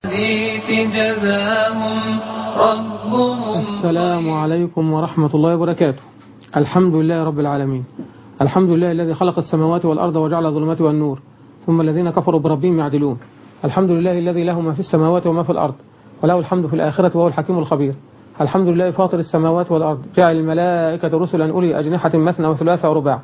الحديث جزاهم ربهم السلام عليكم ورحمة الله وبركاته الحمد لله رب العالمين الحمد لله الذي خلق السماوات والأرض وجعل الظلمات والنور ثم الذين كفروا بربهم يعدلون الحمد لله الذي له ما في السماوات وما في الأرض وله الحمد في الآخرة وهو الحكيم الخبير الحمد لله فاطر السماوات والأرض جعل الملائكة رسلا أولي أجنحة مثنى وثلاث ورباع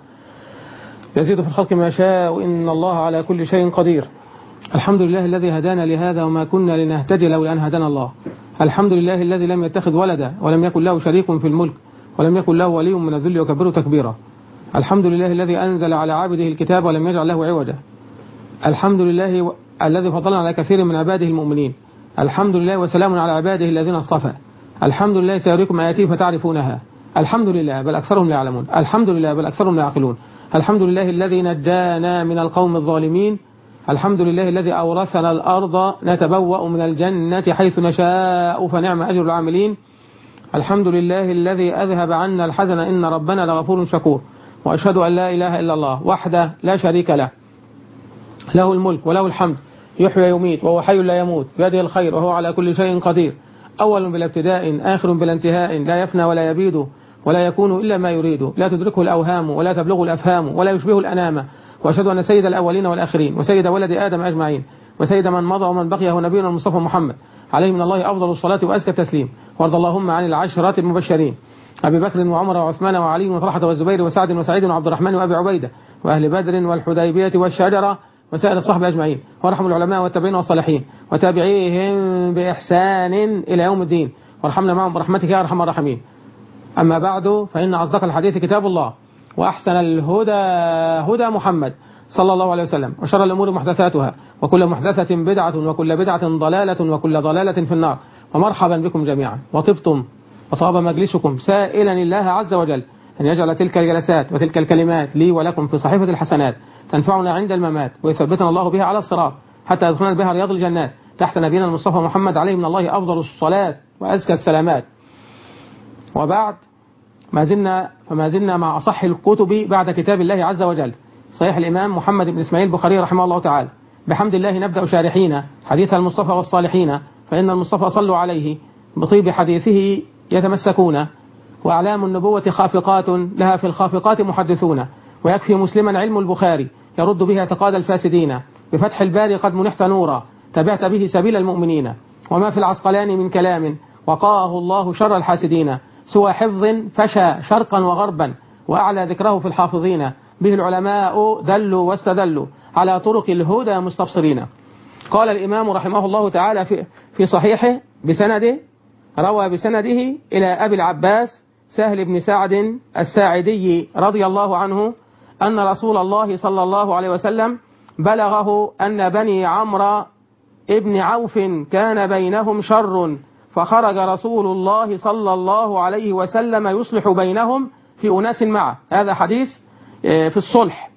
يزيد في الخلق ما شاء إن الله على كل شيء قدير الحمد لله الذي هدانا لهذا وما كنا لنهتدي لولا أن هدانا الله الحمد لله الذي لم يتخذ ولدا ولم يكن له شريك في الملك ولم يكن له ولي من الذل وكبره تكبيرا الحمد لله الذي أنزل على عبده الكتاب ولم يجعل له عوجا الحمد لله و... الذي فضلنا على كثير من عباده المؤمنين الحمد لله وسلام على عباده الذين اصطفى الحمد لله سيريكم آياته فتعرفونها الحمد لله بل أكثرهم لا يعلمون الحمد لله بل أكثرهم لا يعقلون الحمد لله الذي نجانا من القوم الظالمين الحمد لله الذي أورثنا الأرض نتبوأ من الجنة حيث نشاء فنعم أجر العاملين الحمد لله الذي أذهب عنا الحزن إن ربنا لغفور شكور وأشهد أن لا إله إلا الله وحده لا شريك له له الملك وله الحمد يحيي ويميت وهو حي لا يموت بيده الخير وهو على كل شيء قدير أول بلا ابتداء آخر بلا انتهاء لا يفنى ولا يبيد ولا يكون إلا ما يريد لا تدركه الأوهام ولا تبلغه الأفهام ولا يشبه الأنام وأشهد أن سيد الأولين والآخرين وسيد ولد آدم أجمعين وسيد من مضى ومن بقي هو نبينا المصطفى محمد عليه من الله أفضل الصلاة وأزكى التسليم وارض اللهم عن العشرة المبشرين أبي بكر وعمر وعثمان وعلي وطلحة والزبير وسعد وسعيد وعبد الرحمن وأبي عبيدة وأهل بدر والحديبية والشجرة وسائر الصحبة أجمعين وارحم العلماء والتابعين والصالحين وتابعيهم بإحسان إلى يوم الدين وارحمنا معهم برحمتك يا أرحم الراحمين أما بعد فإن أصدق الحديث كتاب الله وأحسن الهدى هدى محمد صلى الله عليه وسلم وشر الأمور محدثاتها وكل محدثة بدعة وكل بدعة ضلالة وكل ضلالة في النار ومرحبا بكم جميعا وطبتم وطاب مجلسكم سائلا الله عز وجل أن يجعل تلك الجلسات وتلك الكلمات لي ولكم في صحيفة الحسنات تنفعنا عند الممات ويثبتنا الله بها على الصراط حتى يدخلنا بها رياض الجنات تحت نبينا المصطفى محمد عليه من الله أفضل الصلاة وأزكى السلامات وبعد ما زلنا فما زلنا مع أصح الكتب بعد كتاب الله عز وجل صحيح الإمام محمد بن إسماعيل البخاري رحمه الله تعالى بحمد الله نبدأ شارحين حديث المصطفى والصالحين فإن المصطفى صلوا عليه بطيب حديثه يتمسكون وأعلام النبوة خافقات لها في الخافقات محدثون ويكفي مسلما علم البخاري يرد به اعتقاد الفاسدين بفتح الباري قد منحت نورا تبعت به سبيل المؤمنين وما في العسقلان من كلام وقاه الله شر الحاسدين سوى حفظ فشى شرقا وغربا وأعلى ذكره في الحافظين به العلماء دلوا واستدلوا على طرق الهدى مستبصرين قال الإمام رحمه الله تعالى في, في صحيحه بسنده روى بسنده إلى أبي العباس سهل بن سعد الساعدي رضي الله عنه أن رسول الله صلى الله عليه وسلم بلغه أن بني عمرو ابن عوف كان بينهم شر فخرج رسول الله صلى الله عليه وسلم يصلح بينهم في أناس معه هذا حديث في الصلح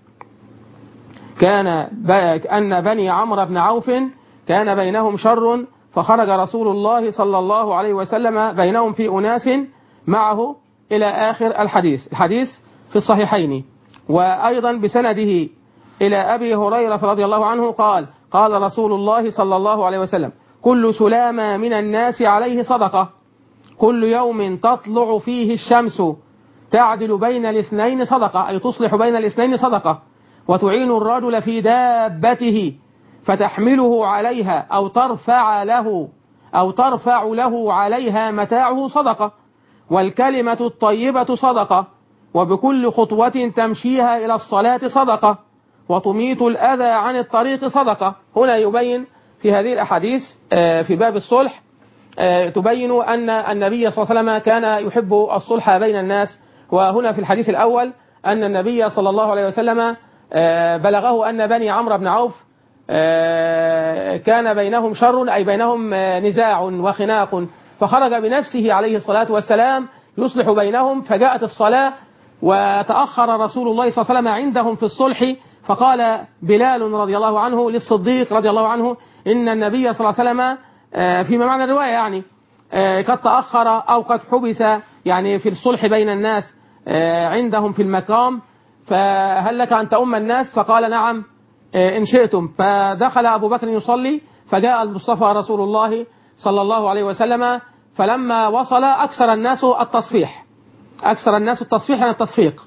كان أن بني عمرو بن عوف كان بينهم شر فخرج رسول الله صلى الله عليه وسلم بينهم في أناس معه إلى آخر الحديث الحديث في الصحيحين وأيضا بسنده إلى أبي هريرة رضي الله عنه قال قال رسول الله صلى الله عليه وسلم كل سلامة من الناس عليه صدقة كل يوم تطلع فيه الشمس تعدل بين الاثنين صدقة أي تصلح بين الاثنين صدقة وتعين الرجل في دابته فتحمله عليها أو ترفع له أو ترفع له عليها متاعه صدقة والكلمة الطيبة صدقة وبكل خطوة تمشيها إلى الصلاة صدقة وتميت الأذى عن الطريق صدقة هنا يبين في هذه الأحاديث في باب الصلح تبين أن النبي صلى الله عليه وسلم كان يحب الصلح بين الناس وهنا في الحديث الأول أن النبي صلى الله عليه وسلم بلغه أن بني عمرو بن عوف كان بينهم شر أي بينهم نزاع وخناق فخرج بنفسه عليه الصلاة والسلام يصلح بينهم فجاءت الصلاة وتأخر رسول الله صلى الله عليه وسلم عندهم في الصلح فقال بلال رضي الله عنه للصديق رضي الله عنه إن النبي صلى الله عليه وسلم فيما معنى الرواية يعني قد تأخر أو قد حبس يعني في الصلح بين الناس عندهم في المقام فهل لك أن تؤم الناس فقال نعم إن شئتم فدخل أبو بكر يصلي فجاء المصطفى رسول الله صلى الله عليه وسلم فلما وصل أكثر الناس التصفيح أكثر الناس التصفيح عن التصفيق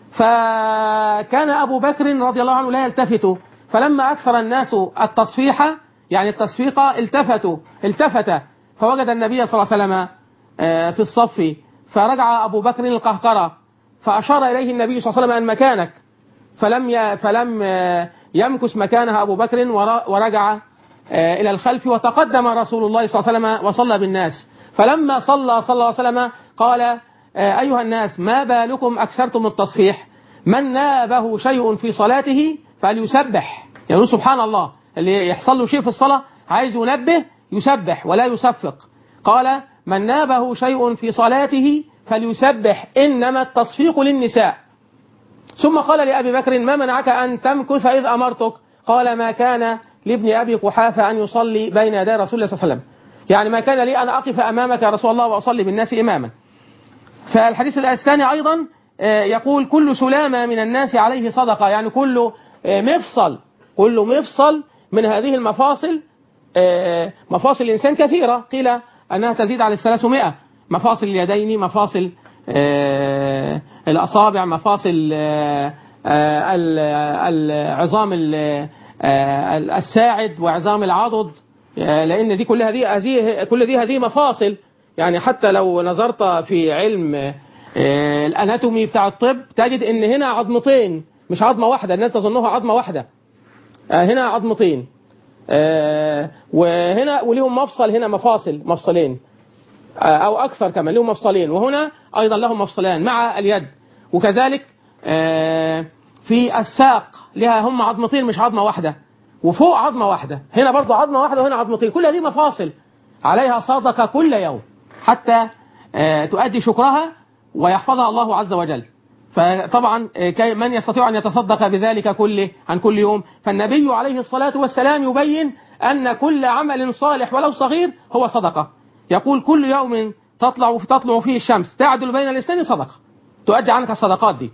فكان أبو بكر رضي الله عنه لا يلتفت فلما أكثر الناس التصفيح يعني التصفيق التفتوا التفت فوجد النبي صلى الله عليه وسلم آه، في الصف فرجع أبو بكر القهقرة فأشار إليه النبي صلى الله عليه وسلم أن مكانك فلم ي... فلم آه، يمكث مكانها أبو بكر ور- ورجع آه، إلى الخلف وتقدم رسول الله صلى الله عليه وسلم وصلى بالناس فلما صلى صلى الله عليه وسلم قال آه، أيها الناس ما بالكم أكثرتم التصفيح من نابه شيء في صلاته فليسبح يقول سبحان الله اللي يحصل له شيء في الصلاة عايز ينبه يسبح ولا يصفق قال من نابه شيء في صلاته فليسبح إنما التصفيق للنساء ثم قال لأبي بكر ما منعك أن تمكث إذ أمرتك قال ما كان لابن أبي قحافة أن يصلي بين يدي رسول الله صلى الله عليه وسلم يعني ما كان لي أن أقف أمامك يا رسول الله وأصلي بالناس إماما فالحديث الثاني أيضا آه، يقول كل سلامة من الناس عليه صدقة يعني كل آه، مفصل كل مفصل من هذه المفاصل آه، مفاصل الإنسان كثيرة قيل أنها تزيد على الثلاثمائة مفاصل اليدين مفاصل آه، الأصابع مفاصل آه، آه، ال- العظام ال- آه، الساعد وعظام العضد آه، لأن دي كلها دي هذه كل دي هذه مفاصل يعني حتى لو نظرت في علم آه، الاناتومي بتاع الطب تجد ان هنا عظمتين مش عظمه واحده الناس تظنها عظمه واحده آه، هنا عظمتين آه، وهنا وليهم مفصل هنا مفاصل مفصلين آه، او اكثر كمان لهم مفصلين وهنا ايضا لهم مفصلان مع اليد وكذلك آه، في الساق لها هم عظمتين مش عظمه واحده وفوق عظمه واحده هنا برضو عظمه واحده وهنا عظمتين كل هذه مفاصل عليها صدقه كل يوم حتى آه، تؤدي شكرها ويحفظها الله عز وجل فطبعا آه، كي- من يستطيع أن يتصدق بذلك كله عن كل يوم فالنبي عليه الصلاة والسلام يبين أن كل عمل صالح ولو صغير هو صدقة يقول كل يوم تطلع تطلع فيه الشمس تعدل بين الاثنين صدقة تؤدي عنك الصدقات دي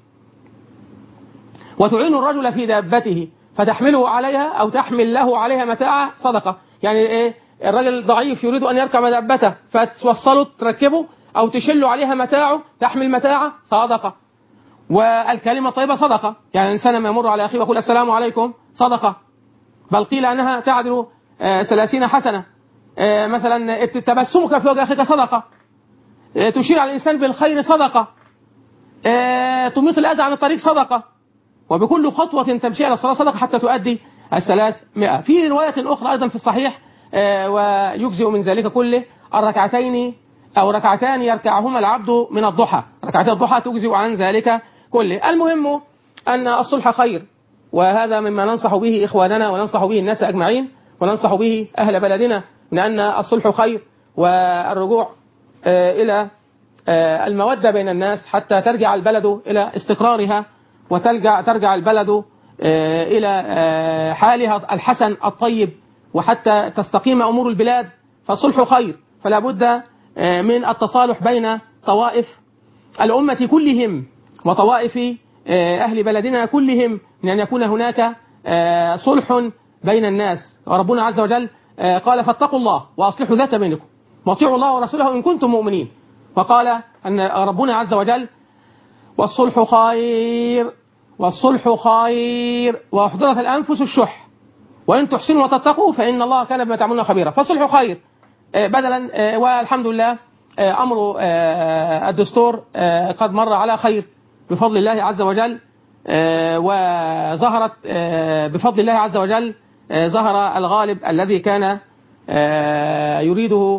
وتعين الرجل في دابته فتحمله عليها أو تحمل له عليها متاعه صدقة يعني إيه الرجل ضعيف يريد أن يركب دابته فتوصله تركبه أو تشل عليها متاعه تحمل متاعه صدقة والكلمة الطيبة صدقة يعني الإنسان ما يمر على أخيه ويقول السلام عليكم صدقة بل قيل أنها تعدل آه، ثلاثين حسنة آه، مثلا تبسمك في وجه أخيك صدقة آه، تشير على الإنسان بالخير صدقة آه، تميط الأذى عن الطريق صدقة وبكل خطوة تمشي إلى الصلاة صدقة حتى تؤدي الثلاثمائة في رواية أخرى أيضا في الصحيح آه، ويجزئ من ذلك كله الركعتين أو ركعتان يركعهما العبد من الضحى ركعتي الضحى تجزئ عن ذلك كله المهم أن الصلح خير وهذا مما ننصح به إخواننا وننصح به الناس أجمعين وننصح به أهل بلدنا من أن الصلح خير والرجوع آه، إلى آه، المودة بين الناس حتى ترجع البلد إلى استقرارها وترجع ترجع البلد آه، إلى آه، حالها الحسن الطيب وحتى تستقيم أمور البلاد فالصلح خير فلا بد آه، من التصالح بين طوائف الأمة كلهم وطوائف آه، أهل بلدنا كلهم من أن يكون هناك آه، صلح بين الناس وربنا عز وجل آه، قال فاتقوا الله وأصلحوا ذات بينكم واطيعوا الله ورسوله إن كنتم مؤمنين وقال أن ربنا عز وجل والصلح خير والصلح خير وأحضرت الأنفس الشح وإن تحسنوا وتتقوا فإن الله كان بما تعملون خبيرا فالصلح خير آه، بدلا آه، والحمد لله آه، أمر آه، الدستور آه، قد مر على خير بفضل الله عز وجل آه، وظهرت آه، بفضل الله عز وجل آه، ظهر الغالب الذي كان آه، يريده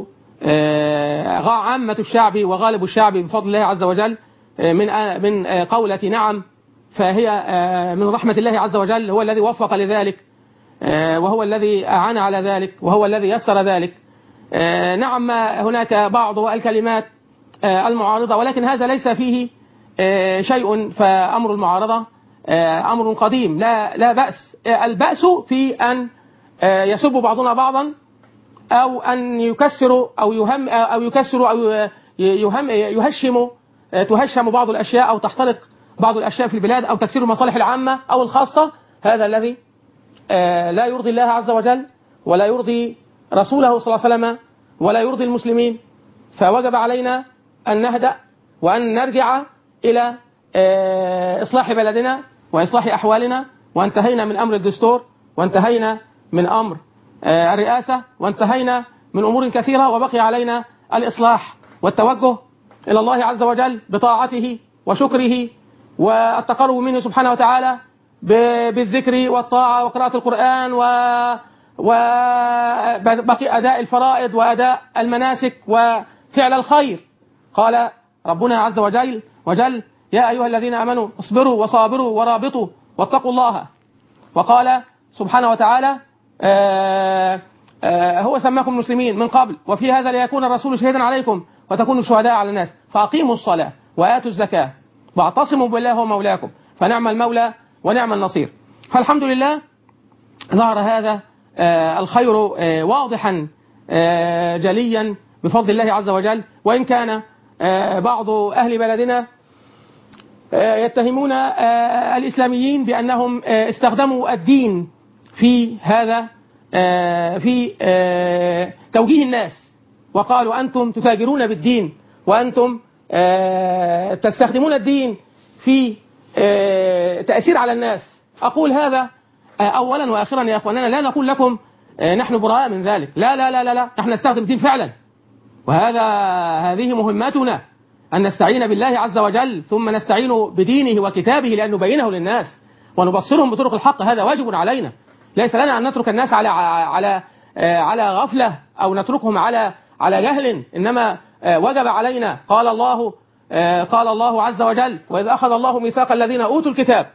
آه، غا- عامة الشعب وغالب الشعب بفضل الله عز وجل آه، من آه، من آه، قولة نعم فهي آه، من رحمة الله عز وجل هو الذي وفق لذلك آه، وهو الذي أعان على ذلك وهو الذي يسر ذلك آه، نعم ما هناك بعض الكلمات آه، المعارضة ولكن هذا ليس فيه آه، شيء فأمر المعارضة آه، أمر قديم لا لا بأس آه، البأس في أن آه، يسب بعضنا بعضا أو أن يكسروا أو يهم أو يكسروا أو يهم يهشموا تهشم بعض الأشياء أو تختلق بعض الأشياء في البلاد أو تكسير المصالح العامة أو الخاصة هذا الذي آه، لا يرضي الله عز وجل ولا يرضي رسوله صلى الله عليه وسلم ولا يرضي المسلمين فوجب علينا أن نهدأ وأن نرجع إلى آه، إصلاح بلدنا وإصلاح أحوالنا وانتهينا من أمر الدستور وانتهينا من أمر آه، الرئاسة وانتهينا من أمور كثيرة وبقي علينا الإصلاح والتوجه إلى الله عز وجل بطاعته وشكره والتقرب منه سبحانه وتعالى ب- بالذكر والطاعة وقراءة القرآن و وبقي أداء الفرائض وأداء المناسك وفعل الخير قال ربنا عز وجل وجل يا أيها الذين آمنوا اصبروا وصابروا ورابطوا واتقوا الله وقال سبحانه وتعالى آه آه هو سماكم مسلمين من قبل وفي هذا ليكون الرسول شهيدا عليكم وتكونوا شهداء على الناس فأقيموا الصلاة وآتوا الزكاة واعتصموا بالله هو مولاكم فنعم المولى ونعم النصير فالحمد لله ظهر هذا آه الخير آه واضحا آه جليا بفضل الله عز وجل وإن كان آه بعض أهل بلدنا آه يتهمون آه الإسلاميين بأنهم آه استخدموا الدين في هذا آه في آه توجيه الناس وقالوا أنتم تتاجرون بالدين وأنتم آه تستخدمون الدين في آه تأثير على الناس أقول هذا آه أولا وآخرا يا أخواننا لا نقول لكم آه نحن براء من ذلك لا لا لا لا, لا. نحن نستخدم الدين فعلا وهذا هذه مهمتنا أن نستعين بالله عز وجل ثم نستعين بدينه وكتابه لأن نبينه للناس ونبصرهم بطرق الحق هذا واجب علينا ليس لنا أن نترك الناس على على على غفلة أو نتركهم على على جهل إنما وجب علينا قال الله قال الله عز وجل وإذ أخذ الله ميثاق الذين أوتوا الكتاب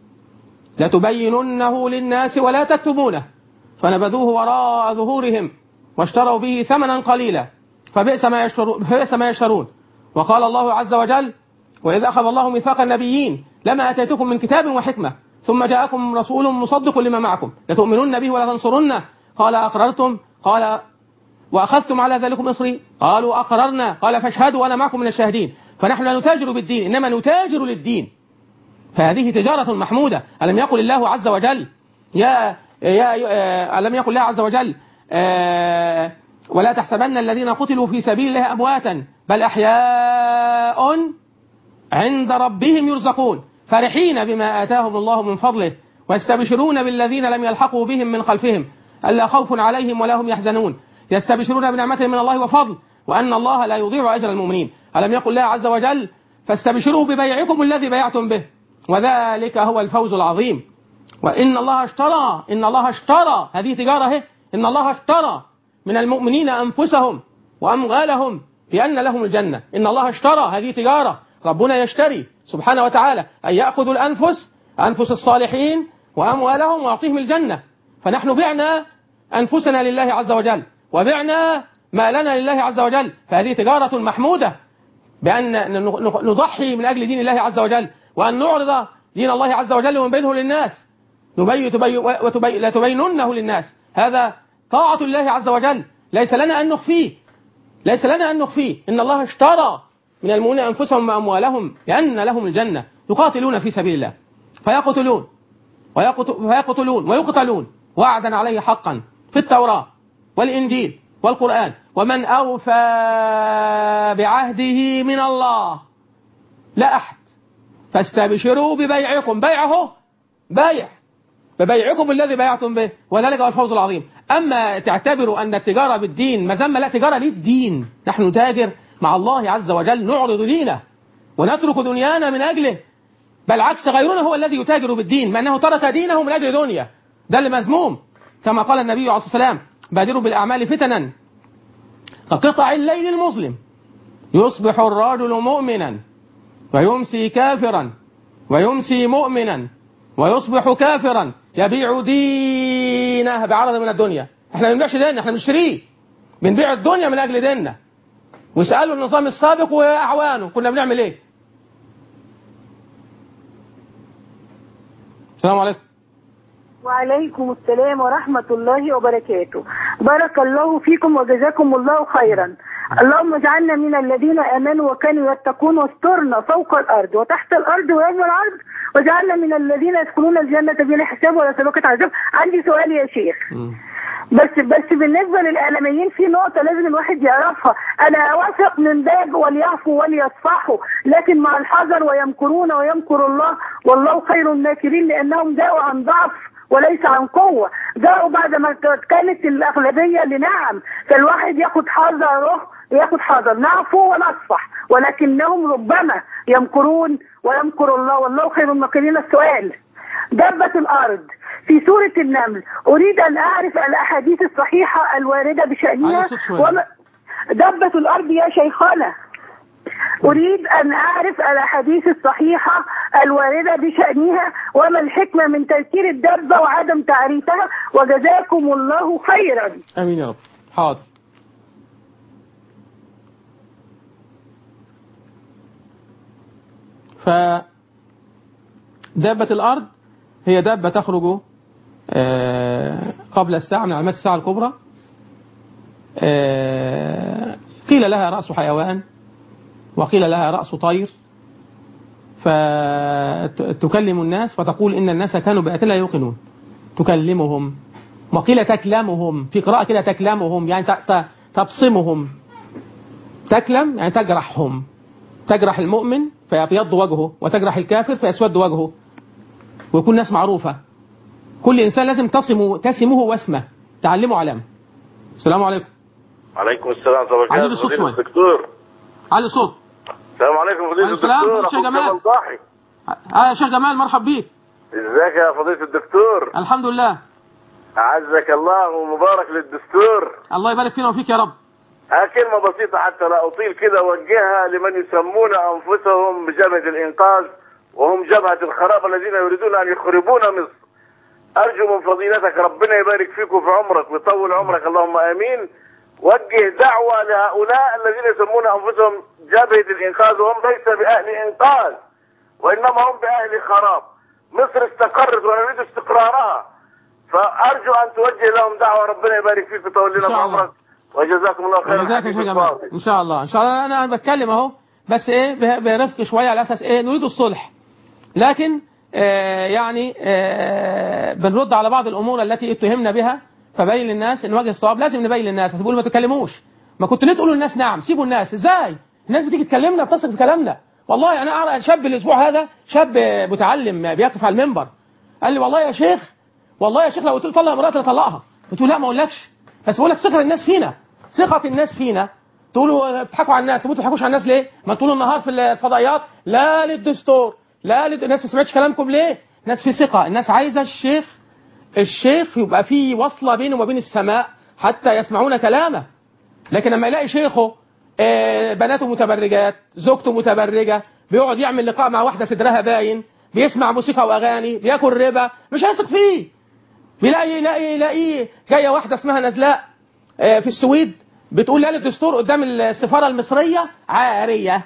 لتبيننه للناس ولا تكتبونه فنبذوه وراء ظهورهم واشتروا به ثمنا قليلا فبئس ما يشترون فبئس ما يشترون وقال الله عز وجل وإذ أخذ الله ميثاق النبيين لما أتيتكم من كتاب وحكمة ثم جاءكم رسول مصدق لما معكم لتؤمنن به ولا تنصرنه قال أقررتم قال وأخذتم على ذلكم إصري قالوا أقررنا قال فاشهدوا وأنا معكم من الشاهدين فنحن لا نتاجر بالدين إنما نتاجر للدين فهذه تجارة محمودة ألم يقل الله عز وجل يا يا ألم يقل الله عز وجل آه ولا تحسبن الذين قتلوا في سبيل الله أمواتا بل أحياء عند ربهم يرزقون فرحين بما آتاهم الله من فضله ويستبشرون بالذين لم يلحقوا بهم من خلفهم ألا خوف عليهم ولا هم يحزنون يستبشرون بنعمة من الله وفضل وأن الله لا يضيع أجر المؤمنين ألم يقل الله عز وجل فاستبشروا ببيعكم الذي بيعتم به وذلك هو الفوز العظيم وإن الله اشترى إن الله اشترى هذه تجارة هي إن الله اشترى من المؤمنين أنفسهم وأموالهم بأن لهم الجنة إن الله اشترى هذه تجارة ربنا يشتري سبحانه وتعالى أن يأخذ الأنفس أنفس الصالحين وأموالهم ويعطيهم الجنة فنحن بعنا أنفسنا لله عز وجل وبعنا مالنا لله عز وجل فهذه تجارة محمودة بأن نضحي من أجل دين الله عز وجل وأن نعرض دين الله عز وجل ونبينه للناس نبي تبي وتبي لا تبيننه للناس هذا طاعة الله عز وجل ليس لنا أن نخفيه ليس لنا أن نخفيه إن الله اشترى من المؤمنين أنفسهم وأموالهم لأن لهم الجنة يقاتلون في سبيل الله فيقتلون فيقتلون ويقتلون وعدا عليه حقا في التوراة والإنجيل والقرآن ومن أوفى بعهده من الله لا أحد فاستبشروا ببيعكم بيعه بيع ببيعكم الذي بيعتم به وذلك هو الفوز العظيم أما تعتبروا أن التجارة بالدين مذمة لا تجارة للدين نحن نتاجر مع الله عز وجل نعرض دينه ونترك دنيانا من أجله بل عكس غيرنا هو الذي يتاجر بالدين مع أنه ترك دينه من أجل دنيا ده اللي مذموم كما قال النبي عليه الصلاة والسلام بادروا بالأعمال فتنا كقطع الليل المظلم يصبح الرجل مؤمنا ويمسي كافرا ويمسي مؤمنا ويصبح كافرا يبيع دينه بعرض من الدنيا احنا ما بنبيعش ديننا احنا بنشتريه بنبيع الدنيا من اجل ديننا واسالوا النظام السابق واعوانه كنا بنعمل ايه السلام عليكم وعليكم السلام ورحمة الله وبركاته بارك الله فيكم وجزاكم الله خيرا اللهم اجعلنا من الذين امنوا وكانوا يتقون واسترنا فوق الارض وتحت الارض ويوم العرض واجعلنا من الذين يدخلون الجنة بلا حساب ولا سابقة عذاب عندي سؤال يا شيخ بس بس بالنسبه للاعلاميين في نقطه لازم الواحد يعرفها انا واثق من باب وليعفوا وليصفحوا لكن مع الحذر ويمكرون ويمكر الله والله خير الماكرين لانهم جاءوا عن ضعف وليس عن قوة جاءوا بعد ما كانت الأغلبية لنعم فالواحد ياخد حذره ياخد حذر نعفو ونصفح ولكنهم ربما يمكرون ويمكر الله والله خير الماكرين السؤال دبة الأرض في سورة النمل أريد أن أعرف الأحاديث الصحيحة الواردة بشأنها على صوت شوية. وما دبة الأرض يا شيخنا أريد أن أعرف الأحاديث الصحيحة الواردة بشأنها وما الحكمة من تذكير الدابة وعدم تعريفها وجزاكم الله خيرا امين يا رب حاضر ف دابة الأرض هي دابة تخرج آه، قبل الساعة من علامات الساعة الكبرى آه، قيل لها رأس حيوان وقيل لها رأس طير فتكلم الناس وتقول إن الناس كانوا بآياتنا لا يوقنون تكلمهم وقيل تكلمهم في قراءة كده تكلمهم يعني ت- ت- تبصمهم تكلم يعني تجرحهم تجرح المؤمن فيبيض وجهه وتجرح الكافر فيسود وجهه ويكون ناس معروفة كل إنسان لازم تصمه تسمه واسمه تعلمه علامة السلام عليكم عليكم السلام ورحمة الله علي وبركاته الصوت فضيلة شوية. الدكتور علي الصوت السلام عليكم فضيلة عليكم السلام، الدكتور خش يا أخوك جمال. جمال ضاحي آه يا شيخ جمال مرحب بيك ازيك يا فضيلة الدكتور الحمد لله أعزك الله ومبارك للدستور الله يبارك فينا وفيك يا رب ها كلمة بسيطة حتى لا أطيل كده أوجهها لمن يسمون أنفسهم بجبهة الإنقاذ وهم جبهة الخراب الذين يريدون أن يخربون مصر أرجو من فضيلتك ربنا يبارك فيكم في عمرك ويطول عمرك اللهم آمين وجه دعوة لهؤلاء الذين يسمون أنفسهم جبهة الإنقاذ وهم ليس بأهل إنقاذ وإنما هم بأهل خراب مصر استقرت ونريد استقرارها فأرجو أن توجه لهم دعوة ربنا يبارك فيك ويطول لنا إن في شاء الله. عمرك وجزاكم الله خيرا جزاك يا حبيبي شيخ جمال الفاضل. ان شاء الله ان شاء الله انا انا بتكلم اهو بس ايه ب- برفق شويه على اساس ايه نريد الصلح لكن آه يعني آه بنرد على بعض الامور التي اتهمنا بها فبين للناس ان وجه الصواب لازم نبين للناس هتقولوا ما تتكلموش ما كنت ليه تقولوا للناس نعم سيبوا الناس ازاي الناس بتيجي تكلمنا بتثق في كلامنا والله انا أعرف شاب الاسبوع هذا شاب متعلم بيقف على المنبر قال لي والله يا شيخ والله يا شيخ لو قلت له طلق امرأتي لطلقها قلت له لا ما اقولكش بس بقول لك ثقه الناس فينا ثقه الناس فينا تقولوا بتضحكوا على الناس طب انتوا بتضحكوش على الناس ليه؟ ما طول النهار في الفضائيات لا للدستور لا لد... الناس ما سمعتش كلامكم ليه؟ الناس في ثقه الناس عايزه الشيخ الشيخ يبقى في وصله بينه وبين السماء حتى يسمعون كلامه لكن لما يلاقي شيخه آه، بناته متبرجات زوجته متبرجة بيقعد يعمل لقاء مع واحدة صدرها باين بيسمع موسيقى وأغاني بياكل ربا مش هيثق فيه بيلاقي يلاقي يلاقي جاية واحدة اسمها نزلاء آه، في السويد بتقول لا للدستور قدام السفارة المصرية عارية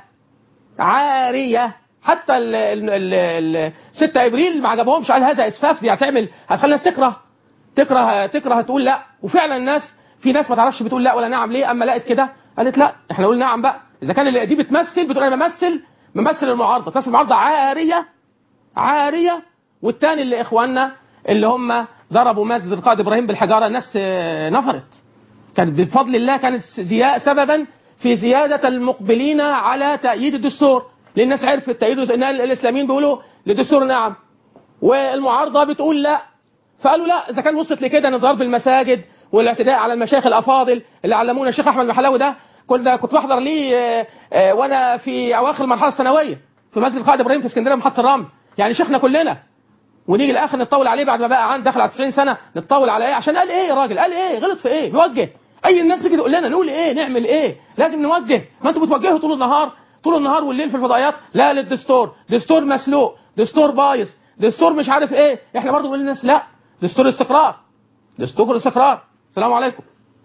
عارية حتى ال ال ال ال 6 ابريل ما عجبهمش قال هذا اسفاف دي هتعمل هتخلي الناس تكره تكره تكره تقول لا وفعلا الناس في ناس ما تعرفش بتقول لا ولا نعم ليه اما لقت كده قالت لا احنا نقول نعم بقى اذا كان اللي دي بتمثل بتقول انا بمثل بمثل المعارضه تمثل المعارضه عاريه عاريه والتاني اللي اخواننا اللي هم ضربوا مسجد القائد ابراهيم بالحجاره الناس آه، نفرت كان بفضل الله كانت زيا سببا في زيادة المقبلين على تأييد الدستور لأن الناس عرفت تأييد إن الإسلاميين بيقولوا للدستور نعم والمعارضة بتقول لا فقالوا لا إذا كان وصلت لكده إن ضرب المساجد والاعتداء على المشايخ الأفاضل اللي علمونا الشيخ أحمد المحلاوي ده كنت كنت بحضر ليه آه، آه، وأنا في أواخر المرحلة الثانوية في مسجد القائد إبراهيم في اسكندرية محطة الرمل يعني شيخنا كلنا ونيجي الاخر نطول عليه بعد ما بقى عند دخل على 90 سنه نطول على ايه عشان قال ايه يا راجل قال ايه غلط في ايه بيوجه اي الناس تيجي تقول لنا نقول ايه نعمل ايه لازم نوجه ما انتوا بتوجهوا طول النهار طول النهار والليل في الفضائيات لا للدستور دستور مسلوق دستور بايظ دستور مش عارف ايه احنا برضه بنقول للناس لا دستور استقرار دستور الاستقرار السلام عليكم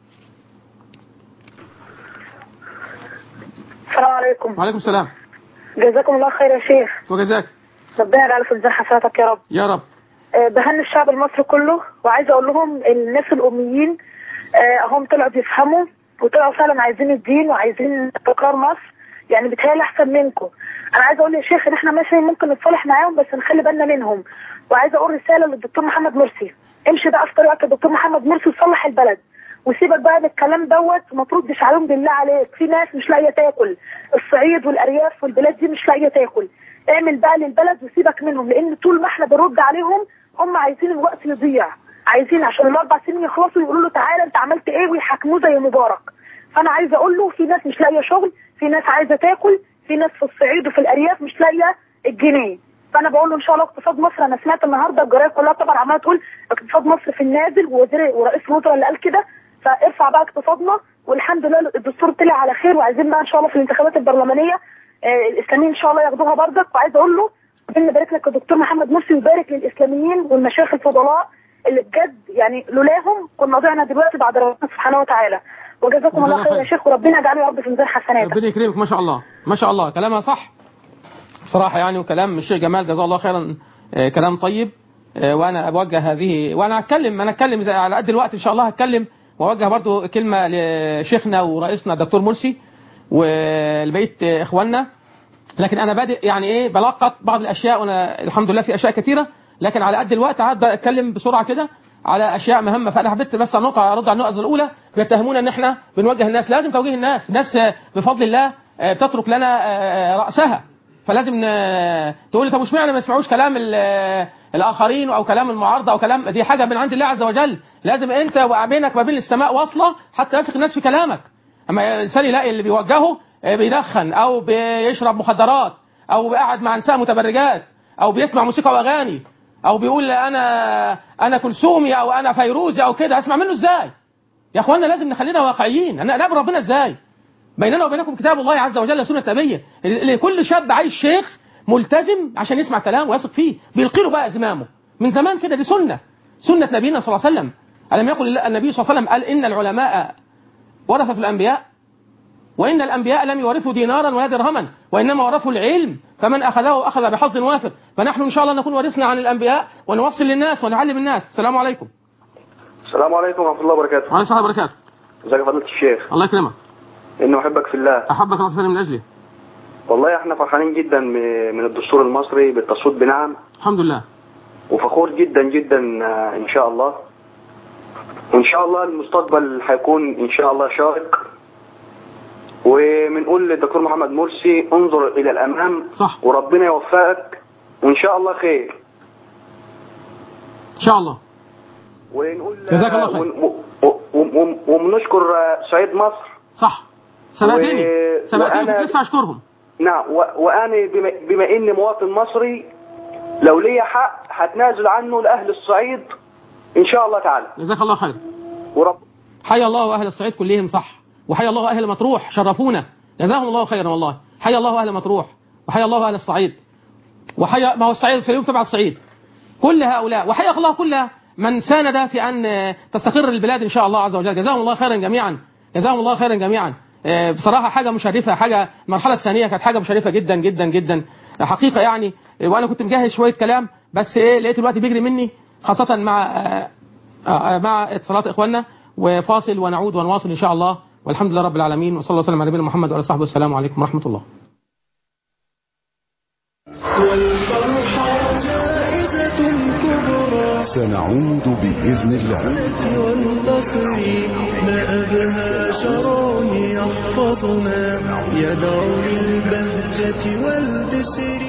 السلام عليكم وعليكم السلام جزاكم الله خير يا شيخ وجزاك ربنا يجعل في ميزان حسناتك يا رب يا رب آه، بهني الشعب المصري كله وعايزه اقول لهم الناس الاميين آه، هم طلعوا بيفهموا وطلعوا فعلا عايزين الدين وعايزين استقرار مصر يعني بيتهيألي احسن منكم انا عايزه اقول يا شيخ ان احنا ماشي ممكن نتصالح معاهم بس نخلي بالنا منهم وعايزه اقول رساله للدكتور محمد مرسي امشي بقى في طريقك يا دكتور محمد مرسي وصلح البلد وسيبك بقى من الكلام دوت وما تردش عليهم بالله عليك في ناس مش لاقيه تاكل الصعيد والارياف والبلاد دي مش لاقيه تاكل اعمل بقى للبلد وسيبك منهم لان طول ما احنا بنرد عليهم هم عايزين الوقت يضيع عايزين عشان الاربع سنين يخلصوا يقولوا له تعالى انت عملت ايه ويحاكموه زي مبارك فانا عايزه اقول له في ناس مش لاقيه شغل في ناس عايزه تاكل في ناس في الصعيد وفي الارياف مش لاقيه الجنيه فانا بقول له ان شاء الله اقتصاد مصر انا سمعت النهارده الجرايد كلها طبعا عماله تقول اقتصاد مصر في النازل ووزير ورئيس الوزراء اللي قال كده فارفع بقى اقتصادنا والحمد لله الدستور طلع على خير وعايزين بقى ان شاء الله في الانتخابات البرلمانيه آه الاسلاميين ان شاء الله ياخدوها بردك وعايز اقول له ربنا يبارك لك يا دكتور محمد مرسي ويبارك للاسلاميين والمشايخ الفضلاء اللي بجد يعني لولاهم كنا ضعنا دلوقتي بعد ربنا سبحانه وتعالى وجزاكم الله خير يا شيخ وربنا يجعله يا رب في ميزان حسناتك ربنا يكرمك ما شاء الله ما شاء الله كلامها صح بصراحة يعني وكلام الشيخ جمال جزاه الله خيرا آه، كلام طيب آه، وانا ابوجه هذه وانا هتكلم انا اتكلم زي على قد الوقت ان شاء الله هتكلم واوجه برضو كلمة لشيخنا ورئيسنا الدكتور مرسي ولبقية آه، اخواننا لكن انا بادئ يعني ايه بلقط بعض الاشياء وانا الحمد لله في اشياء كثيرة لكن على قد الوقت هبدا اتكلم بسرعة كده على اشياء مهمة فانا حبيت بس على النقطة ارد على النقطة الاولى بيتهمونا ان احنا بنوجه الناس لازم توجيه الناس الناس آه، بفضل الله آه، بتترك لنا آه، رأسها فلازم ن- تقول لي طب اشمعنى ما يسمعوش كلام ال- الاخرين او كلام المعارضه او كلام دي حاجه من عند الله عز وجل لازم انت وبينك ما بين السماء واصله حتى يثق الناس في كلامك اما الانسان يلاقي اللي بيوجهه آه، بيدخن او بيشرب مخدرات او قاعد مع نساء متبرجات او بيسمع موسيقى واغاني او بيقول انا انا كلثومي او انا فيروزي او كده اسمع منه ازاي يا اخوانا لازم نخلينا واقعيين انا نقابل ربنا ازاي بيننا وبينكم كتاب الله عز وجل سنة نبيه لكل شاب عايش شيخ ملتزم عشان يسمع كلام ويثق فيه بيلقي له بقى زمامه من زمان كده دي سنة سنة نبينا صلى الله عليه وسلم ألم يقل النبي صلى الله عليه وسلم قال إن العلماء ورثة الأنبياء وإن الأنبياء لم يورثوا دينارا ولا درهما وإنما ورثوا العلم فمن أخذه أخذ بحظ وافر فنحن إن شاء الله نكون ورثنا عن الأنبياء ونوصل للناس ونعلم الناس السلام عليكم السلام عليكم ورحمة الله وبركاته وعليكم السلام وبركاته ازيك يا فضيلة الشيخ الله يكرمك اني احبك في الله أحبك الله سلام من أجلي والله احنا فرحانين جدا م- من الدستور المصري بالتصويت بنعم الحمد لله وفخور جدا جدا آه، ان شاء الله وان شاء الله المستقبل هيكون ان شاء الله شارق وبنقول للدكتور محمد مرسي انظر الى الامام صح وربنا يوفقك وان شاء الله خير إن شاء الله ونقول جزاك الله خير. ون- و- و- و- وبنشكر آه، سعيد مصر صح سبقتني و- سبقتني وأنا- كنت لسه اشكرهم نعم و- وانا بما, بما اني مواطن مصري لو ليا حق هتنازل عنه لاهل الصعيد ان شاء الله تعالى جزاك الله خير ورب حيا الله اهل الصعيد كلهم صح وحيا الله اهل مطروح شرفونا جزاهم الله خيرا والله حيا الله اهل مطروح وحيا الله اهل الصعيد وحيا ما هو الصعيد في اليوم تبع الصعيد كل هؤلاء وحيا الله كل من ساند في ان آه، تستقر البلاد ان شاء الله عز وجل جزاهم الله خيرا جميعا جزاهم الله خيرا جميعا آه، بصراحه حاجه مشرفه حاجه المرحله الثانيه كانت حاجه مشرفه جدا جدا جدا آه، حقيقه يعني آه، وانا كنت مجهز شويه كلام بس ايه لقيت الوقت بيجري مني خاصه مع آه، آه، مع اتصالات اخواننا وفاصل ونعود ونواصل ان شاء الله والحمد لله رب العالمين وصلى الله وسلم على نبينا محمد وعلى صحبه والسلام عليكم ورحمه الله والفرحة جائزة كبرى سنعود بإذن الله والنصر ما أبهى شرع يحفظنا يدعو للبهجة والبشر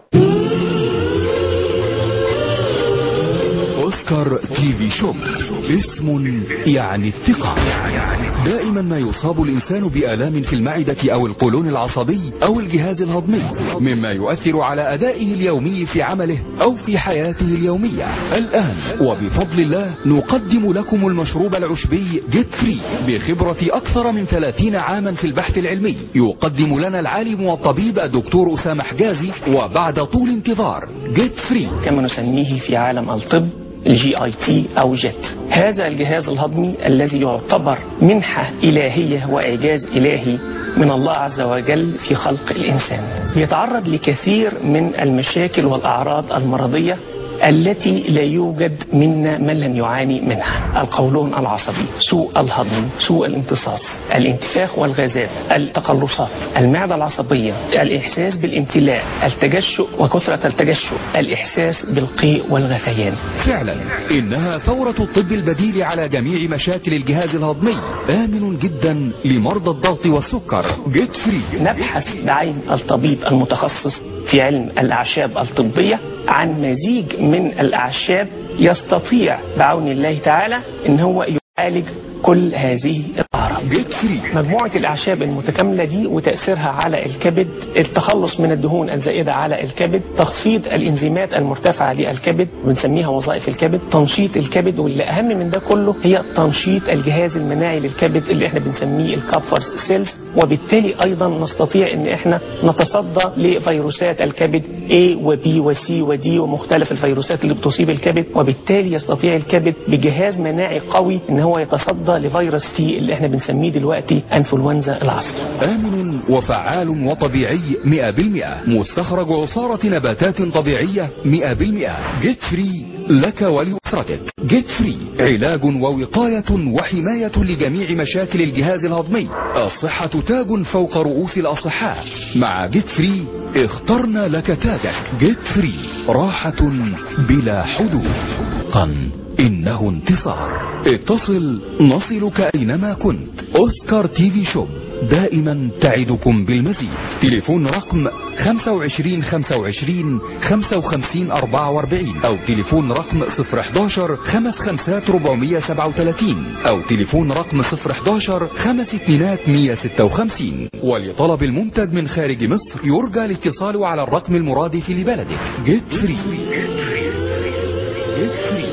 أوسكار تي في شوب اسم يعني الثقة دائما ما يصاب الإنسان بآلام في المعدة أو القولون العصبي أو الجهاز الهضمي مما يؤثر على أدائه اليومي في عمله أو في حياته اليومية الآن وبفضل الله نقدم لكم المشروب العشبي جيت فري بخبرة أكثر من 30 عاما في البحث العلمي يقدم لنا العالم والطبيب الدكتور أسامة حجازي وبعد طول انتظار جيت فري كما نسميه في عالم الطب الجي اي تي او جيت هذا الجهاز الهضمي الذي يعتبر منحة إلهية وإعجاز إلهي من الله عز وجل في خلق الإنسان يتعرض لكثير من المشاكل والأعراض المرضية التي لا يوجد منا من لم يعاني منها القولون العصبي سوء الهضم سوء الامتصاص الانتفاخ والغازات التقلصات المعدة العصبية الإحساس بالامتلاء التجشؤ وكثرة التجشؤ الإحساس بالقيء والغثيان فعلا إنها ثورة الطب البديل على جميع مشاكل الجهاز الهضمي آمن جدا لمرضى الضغط والسكر جيت فري نبحث بعين الطبيب المتخصص في علم الأعشاب الطبية عن مزيج من الأعشاب يستطيع بعون الله تعالى ان هو يعالج كل هذه الأعراض جيت فري مجموعة الأعشاب المتكاملة دي وتأثيرها على الكبد التخلص من الدهون الزائدة على الكبد تخفيض الإنزيمات المرتفعة للكبد بنسميها وظائف الكبد تنشيط الكبد واللي أهم من ده كله هي تنشيط الجهاز المناعي للكبد اللي احنا بنسميه الكابفر سيلز وبالتالي أيضا نستطيع ان احنا نتصدى لفيروسات الكبد A و B و C و D ومختلف الفيروسات اللي بتصيب الكبد وبالتالي يستطيع الكبد بجهاز مناعي قوي ان هو يتصدى لفيروس سي اللي احنا بنسميه دلوقتي انفلونزا العصر آمن وفعال وطبيعي 100% مستخرج عصارة نباتات طبيعية 100% جيت فري لك ولأسرتك جيت فري علاج ووقاية وحماية لجميع مشاكل الجهاز الهضمي الصحة تاج فوق رؤوس الأصحاء مع جيت فري اخترنا لك تاجك جيت فري راحة بلا حدود قن إنه انتصار اتصل نصلك أينما كنت أوسكار تي في شوب دائما تعدكم بالمزيد تليفون رقم 25 25 55 44 أو تليفون رقم 011 55 437 أو تليفون رقم 011 5 اتنينات 156 ولطلب المنتج من خارج مصر يرجى الاتصال على الرقم المرادف لبلدك جيت فري جيت فري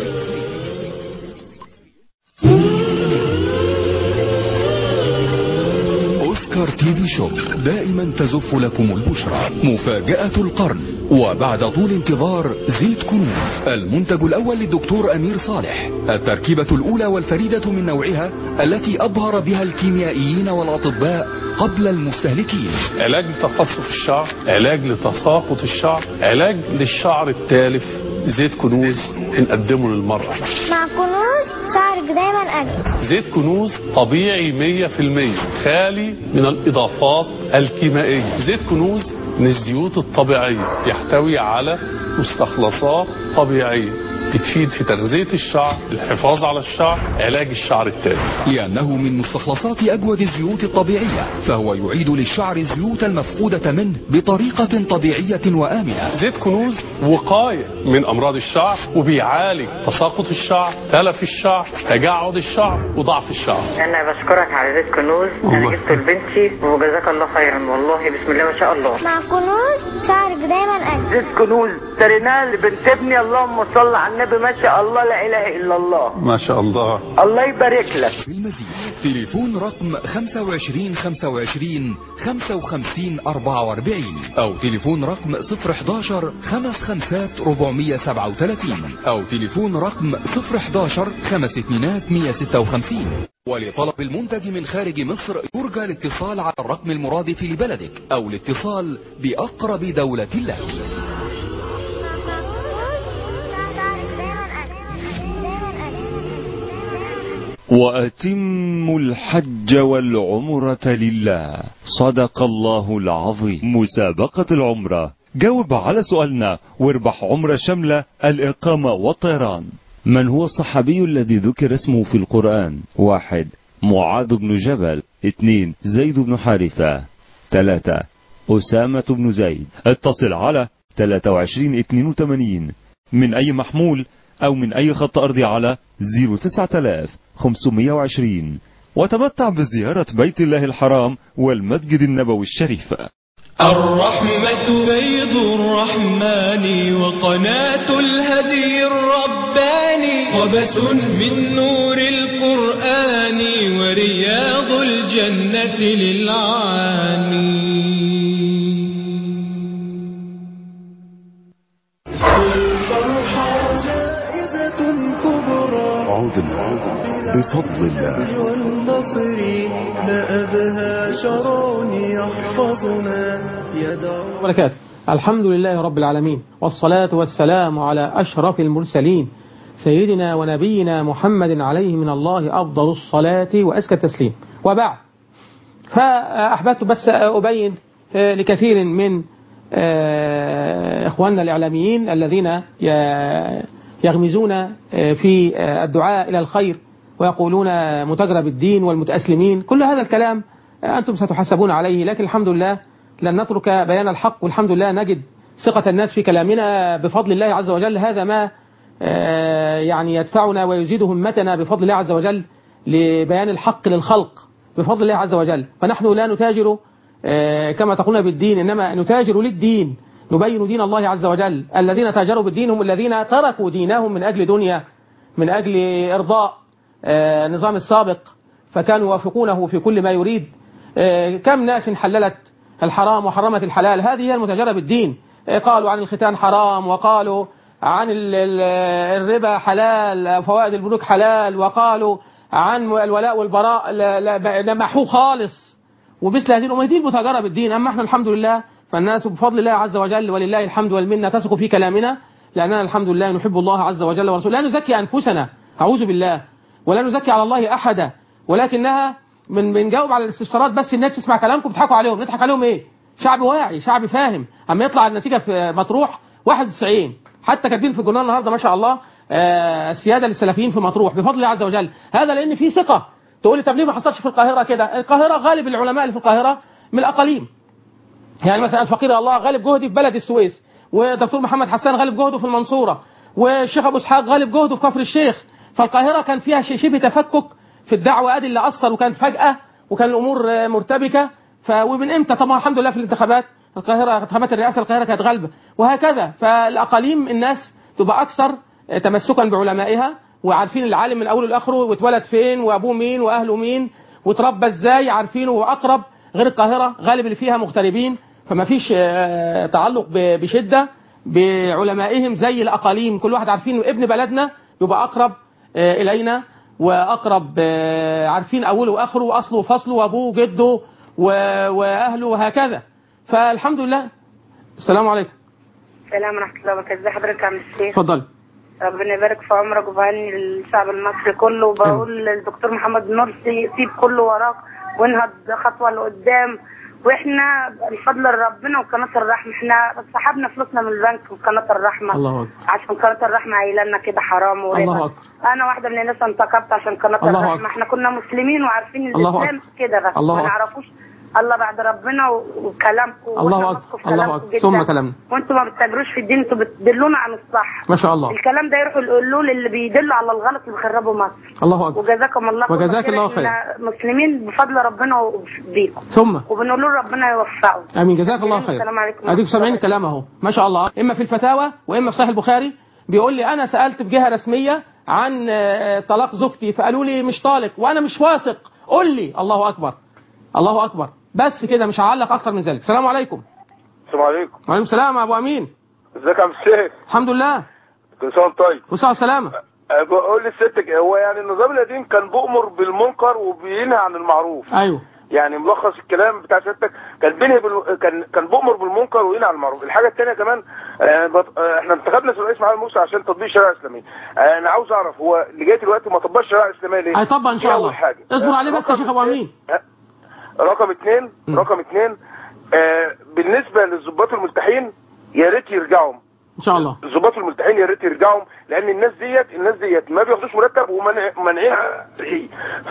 أوسكار تي في شوب دائما تزف لكم البشرى مفاجأة القرن وبعد طول انتظار زيت كنوز المنتج الأول للدكتور أمير صالح التركيبة الأولى والفريدة من نوعها التي أبهر بها الكيميائيين والأطباء قبل المستهلكين علاج لتقصف الشعر علاج لتساقط الشعر علاج للشعر التالف زيت كنوز بنقدمه للمرأة مع كنوز شعرك دايما أجمل زيت كنوز طبيعي 100% خالي من الإضافات الكيميائية زيت كنوز من الزيوت الطبيعية يحتوي على مستخلصات طبيعية بتفيد في تغذية الشعر الحفاظ على الشعر علاج الشعر التالف لأنه من مستخلصات أجود الزيوت الطبيعية فهو يعيد للشعر الزيوت المفقودة منه بطريقة طبيعية وآمنة زيت كنوز وقاية من أمراض الشعر وبيعالج تساقط الشعر تلف الشعر تجعد الشعر وضعف الشعر انا بشكرك على زيت كنوز انا الله. جبته لبنتي وجزاك الله خيرا والله بسم الله ما شاء الله مع كنوز شعرك دايما أجمل زيت كنوز اشتريناه لبنت ابني اللهم صل على النبي ما شاء الله لا اله الا الله ما شاء الله الله يبارك لك بالمزيد تليفون رقم 25 25 55 44 أو تليفون رقم 011 55 437 أو تليفون رقم 011 5 اتنينات 156 ولطلب المنتج من خارج مصر يرجى الاتصال على الرقم المرادف لبلدك أو الاتصال بأقرب دولة لك شعرك دايما أجمل دايما أجمل وأتموا الحج والعمرة لله صدق الله العظيم مسابقة العمرة جاوب على سؤالنا واربح عمرة شاملة الإقامة والطيران من هو الصحابي الذي ذكر اسمه في القرآن واحد معاذ بن جبل اثنين زيد بن حارثة ثلاثة أسامة بن زيد اتصل على 23 82 من أي محمول أو من أي خط أرضي على 09520 وتمتع بزيارة بيت الله الحرام والمسجد النبوي الشريف الرحمة فيض الرحمن وقناة الهدي الرباني قبس من نور القرآن ورياض الجنة للعاني الفرحة جائزة كبرى عدنا بفضل الله والنصر لا أبهى شرع يحفظنا يدعو وبركاته الحمد لله رب العالمين والصلاة والسلام على أشرف المرسلين سيدنا ونبينا محمد عليه من الله أفضل الصلاة وأزكى التسليم وبعد فأحببت بس أبين لكثير من إخواننا الإعلاميين الذين يغمزون في الدعاء إلى الخير ويقولون متجرب الدين والمتأسلمين كل هذا الكلام أنتم ستحاسبون عليه لكن الحمد لله لن نترك بيان الحق والحمد لله نجد ثقة الناس في كلامنا بفضل الله عز وجل هذا ما يعني يدفعنا ويزيد همتنا بفضل الله عز وجل لبيان الحق للخلق بفضل الله عز وجل فنحن لا نتاجر كما تقولون بالدين إنما نتاجر للدين نبين دين الله عز وجل الذين تاجروا بالدين هم الذين تركوا دينهم من أجل دنيا من أجل إرضاء النظام السابق فكانوا يوافقونه في كل ما يريد كم ناس حللت الحرام وحرمت الحلال هذه هي المتاجرة بالدين قالوا عن الختان حرام وقالوا عن الربا حلال فوائد البنوك حلال وقالوا عن الولاء والبراء لمحوه خالص ومثل هذه الأمور دي المتاجرة بالدين أما احنا الحمد لله فالناس بفضل الله عز وجل ولله الحمد والمنة تثق في كلامنا لأننا الحمد لله نحب الله عز وجل ورسوله لا نزكي أنفسنا أعوذ بالله ولا نزكي على الله أحدا ولكنها من بنجاوب على الاستفسارات بس الناس تسمع كلامكم بتضحكوا عليهم نضحك عليهم ايه شعب واعي شعب فاهم اما يطلع النتيجه في مطروح 91 حتى كاتبين في الجورنال النهارده ما شاء الله آه السياده للسلفيين في مطروح بفضل الله عز وجل هذا لان في ثقه تقول لي طب ليه ما حصلش في القاهره كده القاهره غالب العلماء اللي في القاهره من الاقاليم يعني مثلا الفقير الله غالب جهدي في بلد السويس ودكتور محمد حسان غالب جهده في المنصوره والشيخ ابو اسحاق غالب جهده في كفر الشيخ فالقاهره كان فيها شبه تفكك في الدعوه ادي اللي اثر وكانت فجاه وكان الامور مرتبكه ف ومن امتى طبعا الحمد لله في الانتخابات القاهره انتخابات الرئاسه القاهره كانت غالبه وهكذا فالاقاليم الناس تبقى اكثر تمسكا بعلمائها وعارفين العالم من اوله لاخره واتولد فين وابوه مين واهله مين وتربى ازاي عارفينه واقرب غير القاهره غالب اللي فيها مغتربين فما فيش تعلق بشده بعلمائهم زي الاقاليم كل واحد عارفين ابن بلدنا يبقى اقرب الينا واقرب عارفين اوله واخره واصله وفصله وابوه وجده واهله وهكذا فالحمد لله السلام عليكم السلام ورحمه الله وبركاته ازي حضرتك يا عم الشيخ اتفضل ربنا يبارك في عمرك وبهني الشعب المصري كله وبقول للدكتور محمد مرسي سيب كله وراك وانهض خطوه لقدام واحنا بفضل ربنا وقناه الرحمه احنا سحبنا فلوسنا من البنك وقناه الرحمه الله اكبر عشان قناه الرحمه قايله لنا كده حرام وربا الله اكبر انا واحده من الناس انتقبت عشان قناه الله الرحمه أكبر. احنا كنا مسلمين وعارفين الله الاسلام أكبر. كده بس الله ما أكبر. نعرفوش الله بعد ربنا و- وكلامكم الله وإحنا اكبر نثق في الله كلامكم اكبر جداً. ثم كلامنا وانتوا ما بتتاجروش في الدين انتوا بتدلونا عن الصح ما شاء الله الكلام ده يروحوا يقولوه للي بيدلوا على الغلط اللي بيخربوا مصر الله اكبر وجزاكم الله كل وجزاك خير. الله خير. إحنا مسلمين بفضل ربنا وبيكم ثم وبنقول له ربنا يوفقه امين جزاك الله خير السلام عليكم اديك سامعين الكلام اهو ما شاء الله اما في الفتاوى واما في صحيح البخاري بيقول لي انا سالت بجهه رسميه عن آه، طلاق زوجتي فقالوا لي مش طالق وانا مش واثق قول لي الله اكبر الله اكبر بس كده مش هعلق اكتر من ذلك السلام عليكم السلام عليكم وعليكم السلام يا ابو امين ازيك يا عم الشيخ الحمد لله كل سنه وأنت طيب وسع سلامه أه، بقول لستك هو يعني النظام القديم كان بيأمر بالمنكر وبينهى عن المعروف ايوه يعني ملخص الكلام بتاع سيادتك كان بينهي بال... كان كان بيأمر بالمنكر وينهى عن المعروف الحاجه الثانيه كمان آه، بط... آه، احنا انتخبنا سيد الرئيس محمد مرسي عشان تطبيق الشريعه الاسلاميه آه، انا عاوز اعرف هو لغايه دلوقتي ما طبقش الشريعه الاسلاميه ليه؟ هيطبق ان دي شاء أول الله حاجه اصبر آه، عليه بس يا رقم شيخ ابو امين رقم اثنين رقم اثنين آه بالنسبه للضباط الملتحين يا ريت يرجعوا ان شاء الله الضباط الملتحين يا ريت يرجعوا لان الناس ديت الناس ديت ما بياخدوش مرتب ومنعين ف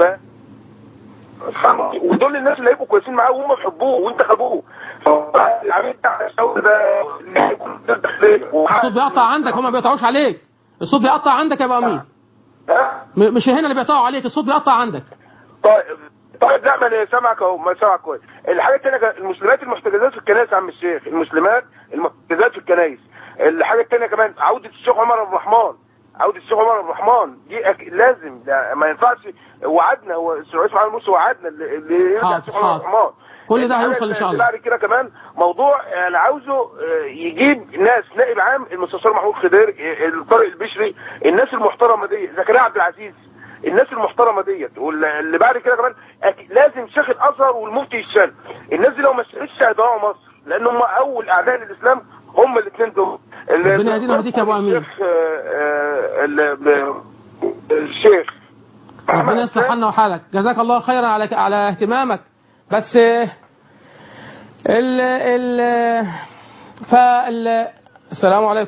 ودول الناس اللي هيبقوا كويسين معاه وهم بيحبوه وانتخبوه العميل بتاع الشغل ده الصوت بيقطع عندك هم ما بيقطعوش عليك الصوت بيقطع عندك يا ابو امين م- مش هنا اللي بيقطعوا عليك الصوت بيقطع عندك طيب طيب لا ما انا سامعك اهو ما سامعك كويس الحاجه الثانيه كان- المسلمات المحتجزات في الكنائس يا عم الشيخ المسلمات المحتجزات في الكنائس الحاجه الثانيه كمان عوده الشيخ عمر عبد الرحمن عوده الشيخ عمر عبد الرحمن دي أك... لازم ده ما ينفعش وعدنا هو الرئيس محمد مرسي وعدنا اللي اللي يرجع حاضر، الشيخ عمر عبد حاضر. الرحمن كل ده الحاجة هيوصل إن شاء اللي الله. بعد كده كمان موضوع انا عاوزه آه، يجيب ناس نائب عام المستشار محمود خضير آه، طارق البشري الناس المحترمه دي زكريا عبد العزيز الناس المحترمه ديت واللي بعد كده كمان أكيد لازم شيخ الازهر والمفتي يشال الناس دي لو ما اشتغلتش هيضيعوا مصر لان هم اول اعداء الاسلام هم الاثنين دول ال- ربنا يهدينا ويهديك يا أبو أمين. الشيخ آه، آه، ال- ب- الشيخ ربنا يصلح حالنا وحالك جزاك الله خيرا على على اهتمامك بس آه، ال ال فال السلام عليكم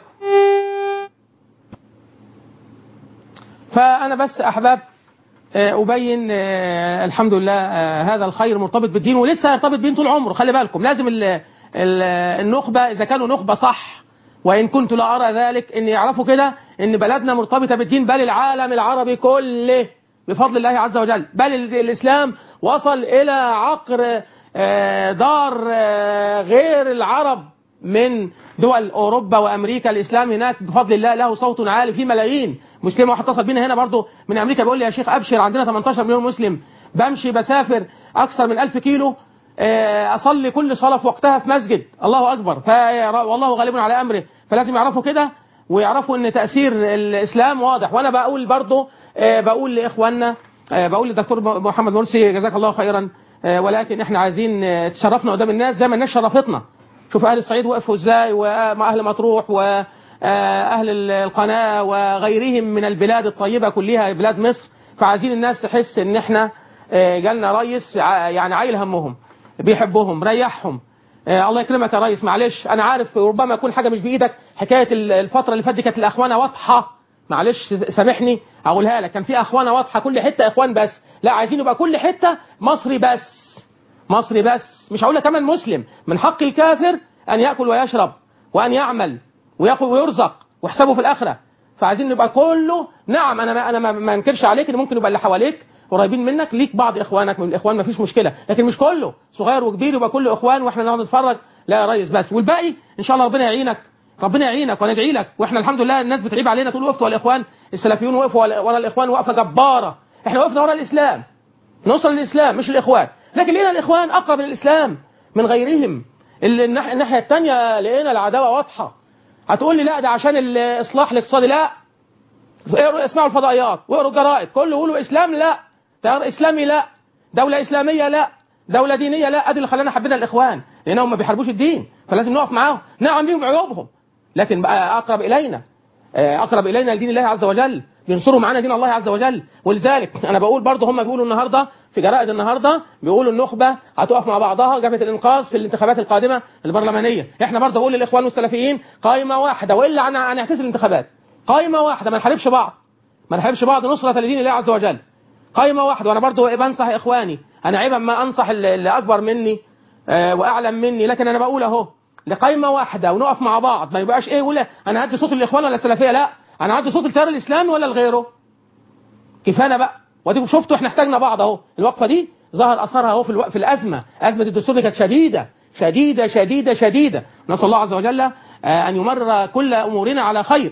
فأنا بس أحباب آه، أبين آه، الحمد لله آه، هذا الخير مرتبط بالدين ولسه يرتبط بالدين طول عمره خلي بالكم لازم ال- ال- النخبة إذا كانوا نخبة صح وإن كنت لا أرى ذلك إن يعرفوا كده إن بلدنا مرتبطة بالدين بل العالم العربي كله بفضل الله عز وجل بل ال- الإسلام وصل إلى عقر آه، دار آه، غير العرب من دول أوروبا وأمريكا الإسلام هناك بفضل الله له صوت عالي في ملايين مسلم واحد اتصل بينا هنا برضو من أمريكا بيقول لي يا شيخ أبشر عندنا 18 مليون مسلم بمشي بسافر أكثر من 1000 كيلو آه، أصلي كل صلاة في وقتها في مسجد الله أكبر ف- والله غالب على أمره فلازم يعرفوا كده ويعرفوا ان تأثير الإسلام واضح وأنا بقول برضو آه، بقول لإخواننا آه، بقول للدكتور محمد مرسي جزاك الله خيرا آه، ولكن احنا عايزين آه، تشرفنا قدام الناس زي ما الناس شرفتنا شوف أهل الصعيد وقفوا ازاي ومع أهل مطروح وأهل القناة وغيرهم من البلاد الطيبة كلها بلاد مصر فعايزين الناس تحس ان احنا آه، جالنا ريس ع- يعني عايل همهم بيحبهم ريحهم آه، الله يكرمك يا ريس معلش انا عارف ربما يكون حاجه مش بايدك حكايه ال- الفتره اللي فاتت دي كانت الاخوانه واضحه معلش سامحني اقولها لك كان في اخوانه واضحه كل حته اخوان بس لا عايزين يبقى كل حته مصري بس مصري بس مش هقول لك كمان مسلم من حق الكافر ان ياكل ويشرب وان يعمل وياخذ ويرزق وحسابه في الاخره فعايزين نبقى كله نعم انا ما انا ما- ما انكرش عليك ان ممكن يبقى اللي حواليك قريبين منك ليك بعض اخوانك من الاخوان ما فيش مشكله لكن مش كله صغير وكبير يبقى كله اخوان واحنا نقعد نتفرج لا يا ريس بس والباقي ان شاء الله ربنا يعينك ربنا يعينك وندعي لك واحنا الحمد لله الناس بتعيب علينا تقول وقفتوا ورا الاخوان السلفيون وقفوا ورا الاخوان وقفه جباره احنا وقفنا ورا الاسلام نوصل للإسلام مش الإخوان لكن لقينا الإخوان أقرب للإسلام من غيرهم اللي الناح- الناحية التانية لقينا العداوة واضحة هتقول لي لا ده عشان الإصلاح الاقتصادي لا اقروا اسمعوا الفضائيات واقروا الجرائد كله يقولوا إسلام لا تيار إسلامي لا دولة إسلامية لا دولة دينية لا أدي اللي خلانا حبينا الإخوان لأنهم ما بيحاربوش الدين فلازم نقف معاهم نعم ليهم عيوبهم لكن بقى أقرب إلينا آه، أقرب إلينا لدين الله عز وجل بينصروا معانا دين الله عز وجل ولذلك أنا بقول برضه هم بيقولوا النهاردة في جرائد النهاردة بيقولوا النخبة هتقف مع بعضها جبهة الإنقاذ في الانتخابات القادمة البرلمانية احنا برضه بقول للإخوان والسلفيين قائمة واحدة وإلا هن- هنعتزل الانتخابات قائمة واحدة ما نحاربش بعض ما نحاربش بعض نصرة لدين الله عز وجل قائمة واحدة وأنا برضه بنصح إخواني أنا عيبا ما أنصح اللي اللي أكبر مني آه، وأعلم مني لكن أنا بقول أهو لقائمة واحدة ونقف مع بعض ما يبقاش إيه ولا أنا هدي صوت الإخوان ولا السلفية لا أنا هدي صوت التيار الإسلامي ولا لغيره كفانا بقى واديكم شفتوا احنا احتاجنا بعض اهو الوقفه دي ظهر اثرها اهو في الوق... في الازمه ازمه الدستور دي كانت شديده شديده شديده شديده نسال الله عز وجل آه، ان يمر كل امورنا على خير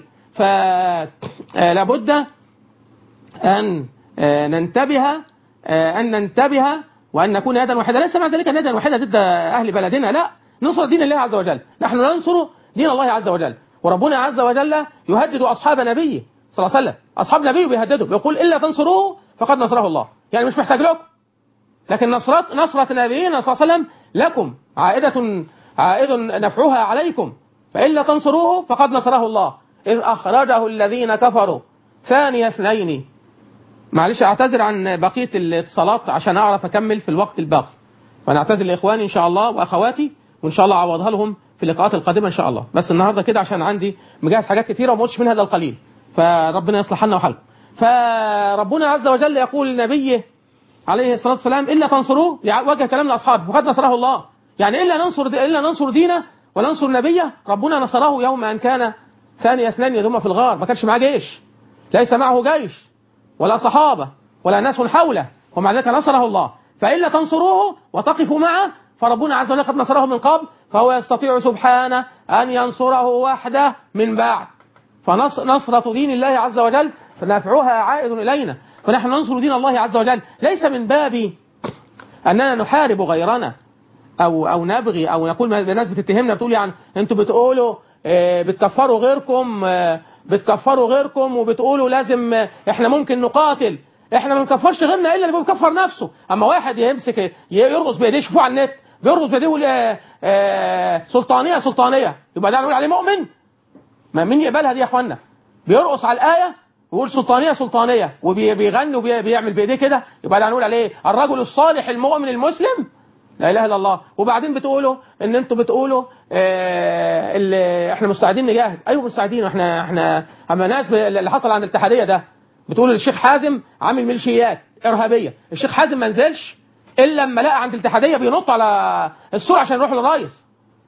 فلابد ان آه، ننتبه آه، ان ننتبه وان نكون يدا واحده ليس مع ذلك يدا واحده ضد اهل بلدنا لا نصر دين الله عز وجل نحن ننصر دين الله عز وجل وربنا عز وجل يهدد اصحاب نبيه صلى الله عليه وسلم اصحاب نبيه بيهددوا بيقول الا تنصروه فقد نصره الله يعني مش محتاج لكم لكن نصرة نصرة نبينا صلى الله عليه وسلم لكم عائدة عائد نفعها عليكم فإلا تنصروه فقد نصره الله إذ أخرجه الذين كفروا ثاني اثنين معلش أعتذر عن بقية الاتصالات عشان أعرف أكمل في الوقت الباقي فأنا أعتذر لإخواني إن شاء الله وأخواتي وإن شاء الله أعوضها لهم في اللقاءات القادمة إن شاء الله بس النهاردة كده عشان عندي مجهز حاجات كتيرة وما قلتش منها إلا القليل فربنا يصلح حالنا وحالكم فربنا عز وجل يقول لنبيه عليه الصلاة والسلام إلا تنصروه وجه كلام لأصحابه وقد نصره الله يعني إلا ننصر إلا ننصر دينه وننصر نبيه ربنا نصره يوم أن كان ثاني اثنين يذم في الغار ما كانش معاه جيش ليس معه جيش ولا صحابة ولا ناس حوله ومع ذلك نصره الله فإلا تنصروه وتقفوا معه فربنا عز وجل قد نصره من قبل فهو يستطيع سبحانه أن ينصره وحده من بعد فنصرة دين الله عز وجل فنفعها عائد إلينا فنحن ننصر دين الله عز وجل ليس من باب أننا نحارب غيرنا أو أو نبغي أو نقول الناس بتتهمنا بتقول يعني أنتوا بتقولوا آه، بتكفروا غيركم آه، بتكفروا غيركم وبتقولوا لازم آه، احنا ممكن نقاتل احنا ما بنكفرش غيرنا الا اللي بيكفر نفسه اما واحد يمسك ي- يرقص بايديه شوفوه على النت بيرقص بايديه يقول آه، آه، سلطانيه سلطانيه يبقى ده نقول عليه مؤمن ما مين يقبلها دي يا اخوانا بيرقص على الايه ويقول سلطانيه سلطانيه وبيغني وبيعمل بايديه كده يبقى ده هنقول عليه الرجل الصالح المؤمن المسلم لا اله الا الله وبعدين بتقولوا ان انتوا بتقولوا آه ال- احنا مستعدين نجاهد ايوه مستعدين احنا احنا اما ناس ب- اللي حصل عن الاتحاديه ده بتقولوا الشيخ حازم عامل ميليشيات ارهابيه الشيخ حازم ما نزلش الا لما لقى عند الاتحاديه بينط على السور عشان يروح للرئيس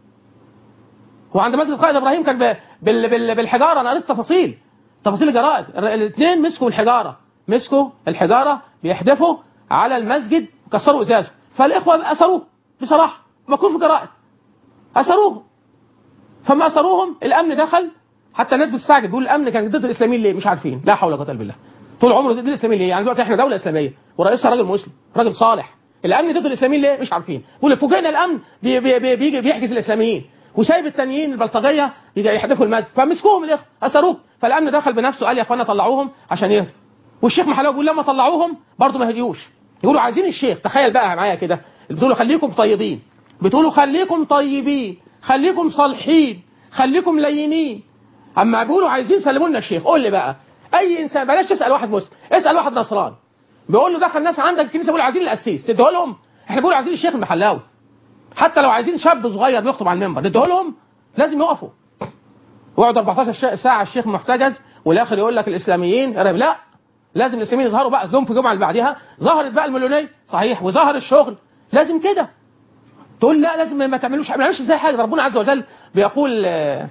وعند مسجد قائد ابراهيم كان ب- بال بال بالحجاره انا قريت تفاصيل تفاصيل الجرائد الاثنين مسكوا الحجاره مسكوا الحجاره بيحدفوا على المسجد كسروا ازازه فالاخوه اسروه بصراحه مكتوب في الجرائد اسروهم فما اسروهم الامن دخل حتى الناس بتستعجب بيقول الامن كان ضد الاسلاميين ليه مش عارفين لا حول ولا قوه الا بالله طول عمره ضد الاسلاميين ليه يعني دلوقتي احنا دوله اسلاميه ورئيسها راجل مسلم راجل صالح الامن ضد الاسلاميين ليه مش عارفين بيقول فوجئنا الامن بي بي بي بيجي بيحجز الاسلاميين وسايب التانيين البلطجيه يجي يحدفوا المسجد فمسكوهم الاخوه اسروه فالامن دخل بنفسه قال يا اخوانا طلعوهم عشان يهدوا والشيخ محلاوي بيقول لما طلعوهم برضه ما هديوش يقولوا عايزين الشيخ تخيل بقى معايا كده بتقولوا خليكم طيبين بتقولوا خليكم طيبين خليكم صالحين خليكم لينين اما بيقولوا عايزين سلموا لنا الشيخ قول لي بقى اي انسان بلاش تسال واحد مسلم اسال واحد نصراني بيقول له دخل ناس عندك الكنيسه بيقول عايزين القسيس تديه لهم احنا بنقول عايزين الشيخ المحلاوي حتى لو عايزين شاب صغير بيخطب على المنبر نديه لهم لازم يقفوا ويقعد 14 شا- ساعه الشيخ محتجز والاخر يقول لك الاسلاميين إرهاب. لا لازم الاسلاميين يظهروا بقى يوم في الجمعه اللي بعديها ظهرت بقى المليونيه صحيح وظهر الشغل لازم كده تقول لا لازم ما تعملوش ما تعملوش ازاي حاجه ربنا عز وجل بيقول آه،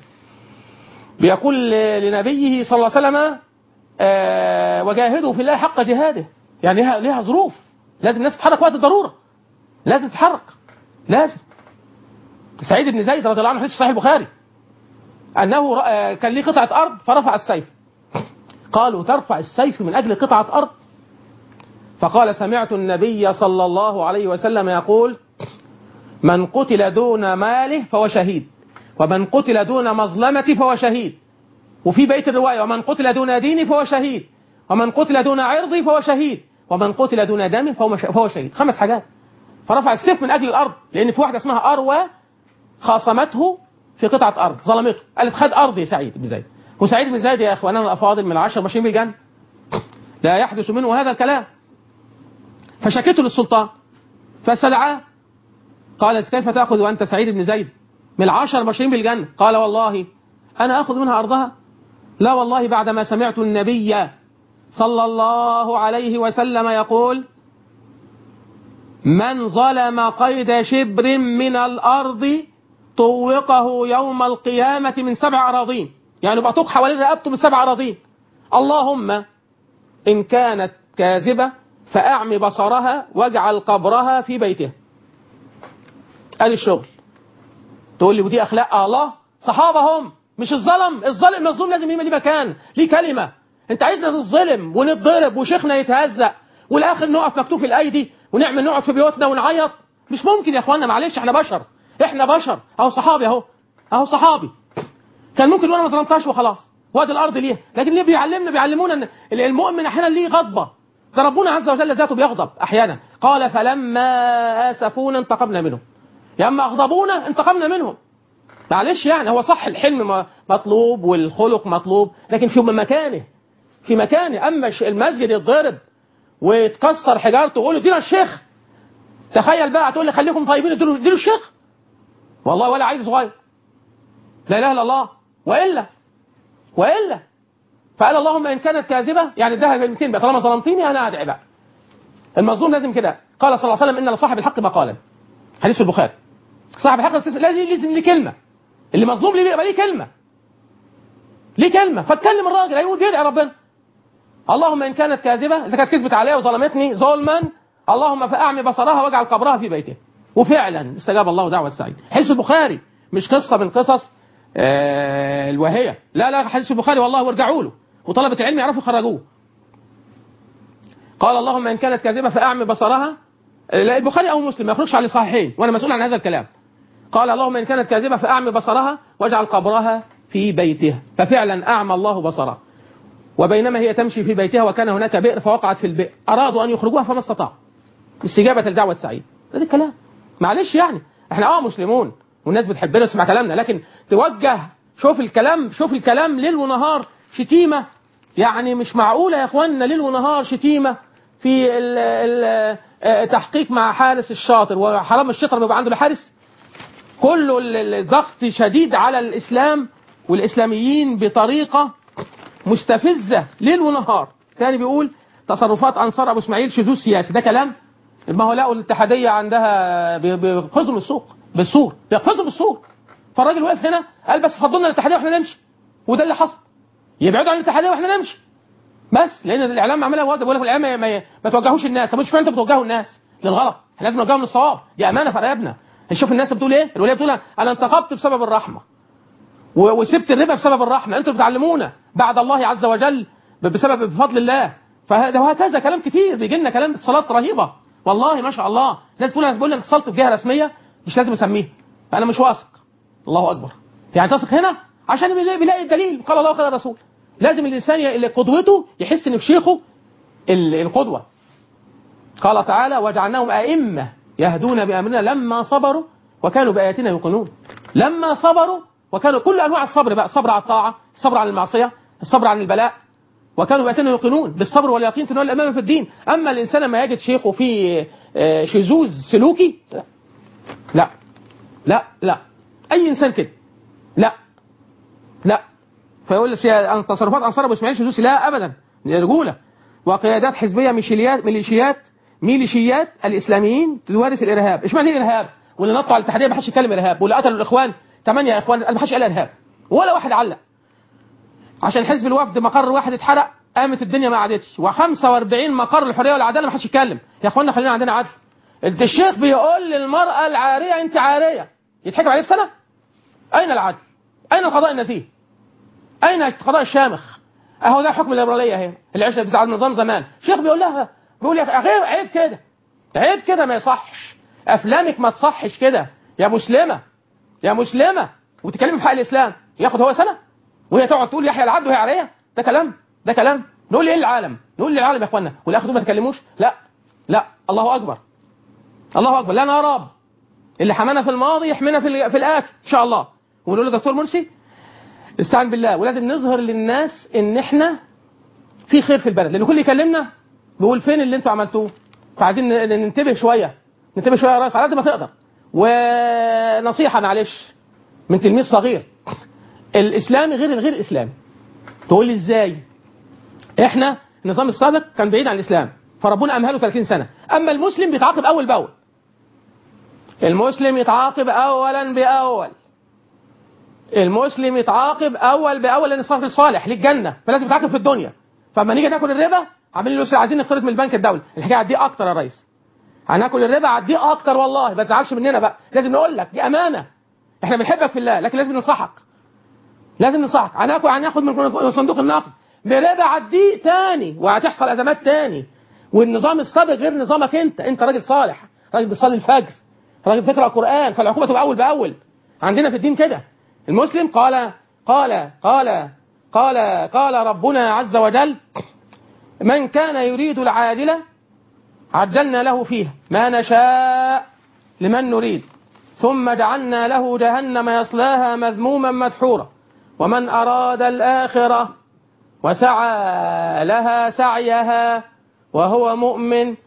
بيقول آه، لنبيه صلى الله عليه وسلم آه، وجاهدوا في الله حق جهاده يعني ليها ليها ظروف لازم الناس تتحرك وقت الضروره لازم تتحرك لازم سعيد بن زيد رضي الله عنه حديث في صحيح البخاري انه رأى- كان ليه قطعه ارض فرفع السيف قالوا ترفع السيف من اجل قطعه ارض فقال سمعت النبي صلى الله عليه وسلم يقول من قتل دون ماله فهو شهيد ومن قتل دون مظلمة فهو شهيد وفي بيت الرواية ومن قتل دون ديني فهو شهيد ومن قتل دون عرضي فهو شهيد ومن قتل دون دمي فهو, مش- فهو شهيد خمس حاجات فرفع السيف من أجل الأرض لأن في واحدة اسمها أروى خاصمته في قطعة أرض ظلمته قالت خد أرضي يا سعيد بن زيد وسعيد بن زيد يا إخواننا الأفاضل من العشر ماشيين بالجنة لا يحدث منه هذا الكلام فشكته للسلطان فاستدعاه قال كيف تأخذ وأنت سعيد بن زيد من العشر المبشرين بالجنة قال والله أنا أخذ منها أرضها لا والله بعدما سمعت النبي صلى الله عليه وسلم يقول من ظلم قيد شبر من الأرض طوقه يوم القيامة من سبع أراضين يعني بعطوك حوالين رقبته من سبع أراضين اللهم إن كانت كاذبة فأعم بصرها واجعل قبرها في بيتها قال الشغل تقول لي ودي اخلاق آه الله صحابه هم مش الظلم الظالم المظلوم لازم يبقى ليه مكان ليه كلمه انت عايزنا نتظلم ونتضرب وشيخنا يتهزق والاخر نقف مكتوف الايدي ونعمل نقعد في بيوتنا ونعيط مش ممكن يا اخوانا معلش احنا بشر احنا بشر اهو صحابي اهو اهو صحابي كان ممكن وانا ما ظلمتهاش وخلاص وادي الارض ليه لكن ليه بيعلمنا بيعلمونا ان المؤمن احيانا ليه غضبه ده ربنا عز وجل ذاته بيغضب احيانا قال فلما اسفونا انتقمنا منهم يا اما اغضبونا انتقمنا منهم معلش يعني هو صح الحلم م- مطلوب والخلق مطلوب لكن في مكانه في مكانه اما الش- المسجد يتضرب ويتكسر حجارته ويقول ادينا الشيخ تخيل بقى تقول لي خليكم طيبين اديله اديله الشيخ والله ولا عيل صغير لا اله الا الله والا والا فقال اللهم ان كانت كاذبه يعني اداها كلمتين بقى طالما ظلمتيني انا ادعي بقى المظلوم لازم كده قال صلى الله عليه وسلم ان لصاحب الحق مقالا حديث في البخاري صاحب الحق لازم لازم ليه كلمه اللي مظلوم ليه بيبقى ليه كلمه ليه كلمه فاتكلم الراجل هيقول بيدعي ربنا اللهم ان كانت كاذبه اذا كانت كذبت عليا وظلمتني ظلما اللهم فاعمي بصرها واجعل قبرها في بيته وفعلا استجاب الله دعوه السعيد حديث البخاري مش قصه من قصص آه الوهيه لا لا حديث البخاري والله وارجعوا له وطلبه العلم يعرفوا يخرجوه قال اللهم ان كانت كاذبه فاعمي بصرها لا البخاري او مسلم ما يخرجش على الصحيحين وانا مسؤول عن هذا الكلام قال اللهم ان كانت كاذبه فاعمي بصرها واجعل قبرها في بيتها ففعلا اعمى الله بصرها وبينما هي تمشي في بيتها وكان هناك بئر فوقعت في البئر أرادوا أن يخرجوها فما استطاعوا استجابة لدعوة سعيد ده الكلام معلش يعني احنا اه مسلمون والناس بتحبنا تسمع كلامنا لكن توجه شوف الكلام شوف الكلام ليل ونهار شتيمة يعني مش معقولة يا اخواننا ليل ونهار شتيمة في ال ال آه، تحقيق مع حارس الشاطر وحرام الشطر بيبقى عنده الحارس كله ال- ال- الضغط شديد على الإسلام والإسلاميين بطريقة مستفزة ليل ونهار تاني بيقول تصرفات أنصار أبو إسماعيل شذوذ سياسي ده كلام ما هو لقوا الاتحادية عندها بي- بيقفزوا من السوق بالسور بيقفزوا بالسور فالراجل وقف هنا قال بس فضلنا الاتحادية واحنا نمشي وده اللي حصل يبعدوا عن الاتحادية واحنا نمشي بس لان الاعلام عملها واجب بيقول لك الاعلام ما, ما, ما توجهوش الناس طب اشمعنى انتوا بتوجهوا الناس للغلط احنا لازم نوجههم للصواب دي امانه في رقابنا نشوف الناس بتقول ايه الوليه بتقول انا انتقبت بسبب الرحمه و- وسبت الربا بسبب الرحمه انتوا بتعلمونا بعد الله عز وجل ب- بسبب بفضل الله فهذا وهكذا كلام كتير بيجي لنا كلام اتصالات رهيبه والله ما شاء الله ناس تقول انا بقول لك اتصلت بجهه رسميه مش لازم اسميها فانا مش واثق الله اكبر يعني تثق هنا عشان بيلاقي بيلاقي الدليل قال الله وقال الرسول لازم الانسان ي- اللي قدوته يحس ان في شيخه ال- القدوه قال تعالى وجعلناهم ائمه يهدون بامرنا لما صبروا وكانوا باياتنا يوقنون لما صبروا وكانوا كل انواع الصبر بقى الصبر على الطاعه الصبر عن المعصيه الصبر عن البلاء وكانوا بيتنا يوقنون بالصبر واليقين تنال الامام في الدين اما الانسان لما يجد شيخه في آه، شذوذ سلوكي لا لا لا اي انسان كده لا لا فيقول لك يا تصرفات انصار ابو اسماعيل شذوذ لا ابدا دي رجوله وقيادات حزبيه ميليشيات ميليشيات ميليشيات الاسلاميين تمارس الارهاب ايش معنى الارهاب واللي نطوا على الاتحاديه ما حدش يتكلم ارهاب واللي قتلوا الاخوان ثمانيه اخوان ما حدش قال ارهاب ولا واحد علق عشان حزب الوفد مقر واحد اتحرق قامت الدنيا ما عادتش و45 مقر الحريه والعداله ما حدش يتكلم يا اخوانا خلينا عندنا عدل انت الشيخ بيقول للمراه العاريه انت عاريه يتحكم عليه بسنه اين العدل اين القضاء النزيه اين القضاء الشامخ اهو ده حكم الليبراليه اهي العشره بتاع النظام زمان شيخ بيقول لها بيقول يا أخي غير عيب كده عيب كده ما يصحش افلامك ما تصحش كده يا مسلمه يا مسلمه وتكلمي في حق الاسلام ياخد هو سنه وهي تقعد تقول يحيى العبد وهي عاريه ده كلام ده كلام نقول ايه للعالم نقول للعالم يا اخوانا والاخر دول ما تكلموش لا لا الله اكبر الله اكبر لا نرى اللي حمانا في الماضي يحمينا في ال- في الاتي ان شاء الله ونقول له دكتور مرسي استعن بالله ولازم نظهر للناس ان احنا في خير في البلد لان كل اللي يكلمنا بيقول فين اللي انتوا عملتوه فعايزين ن- ننتبه شويه ننتبه شويه يا ريس على قد ما تقدر ونصيحه معلش من تلميذ صغير الاسلامي غير الغير اسلامي تقول لي ازاي احنا النظام السابق كان بعيد عن الاسلام فربنا امهله 30 سنه اما المسلم بيتعاقب اول باول المسلم يتعاقب اولا باول المسلم يتعاقب اول باول لان الصرف الصالح للجنه فلازم يتعاقب في الدنيا فلما نيجي ناكل الربا عاملين له عايزين نقترض من البنك الدولي الحكايه هتضيق اكتر يا ريس هناكل الربا هتضيق اكتر والله ما تزعلش مننا بقى لازم نقول لك دي امانه احنا بنحبك في الله لكن لازم ننصحك لازم ننصحك هناخد هناخد من صندوق النقد بربا عديه تاني وهتحصل ازمات تاني والنظام السابق غير نظامك انت انت راجل صالح راجل بتصلي الفجر راجل بتقرا قران فالعقوبه تبقى اول باول عندنا في الدين كده المسلم قال قال قال قال قال ربنا عز وجل من كان يريد العاجله عجلنا له فيها ما نشاء لمن نريد ثم جعلنا له جهنم يصلاها مذموما مدحورا ومن أراد الآخرة وسعى لها سعيها وهو مؤمن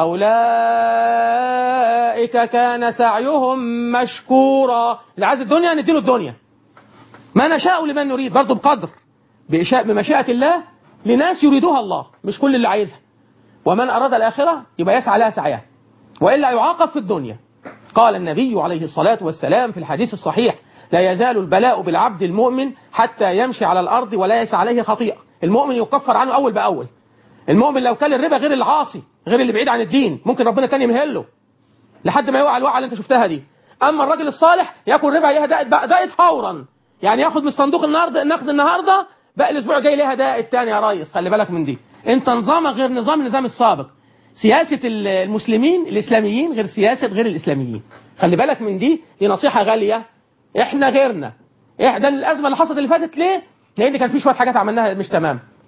فأولئك كان سعيهم مشكورا اللي عايز الدنيا نديله الدنيا ما نشاء لمن نريد برضه بقدر بإشاء بمشيئة الله لناس يريدوها الله مش كل اللي عايزها ومن أراد الآخرة يبقى يسعى لها سعيها وإلا يعاقب في الدنيا قال النبي عليه الصلاة والسلام في الحديث الصحيح لا يزال البلاء بالعبد المؤمن حتى يمشي على الأرض ولا يسعى عليه خطيئة المؤمن يكفر عنه أول بأول المؤمن لو كان الربا غير العاصي غير اللي بعيد عن الدين ممكن ربنا تاني يمهله لحد ما يوقع الوقعة اللي انت شفتها دي اما الراجل الصالح ياكل ربا ليها دائت دائت فورا يعني ياخد من صندوق النهارده النقد النهارده بقى الاسبوع الجاي ليها دائت تاني يا ريس خلي بالك من دي انت نظامك غير نظام النظام السابق سياسة المسلمين الإسلاميين غير سياسة غير الإسلاميين خلي بالك من دي دي نصيحة غالية احنا غيرنا إح- ده الأزمة اللي حصلت اللي فاتت ليه لأن كان في شوية حاجات عملناها مش تمام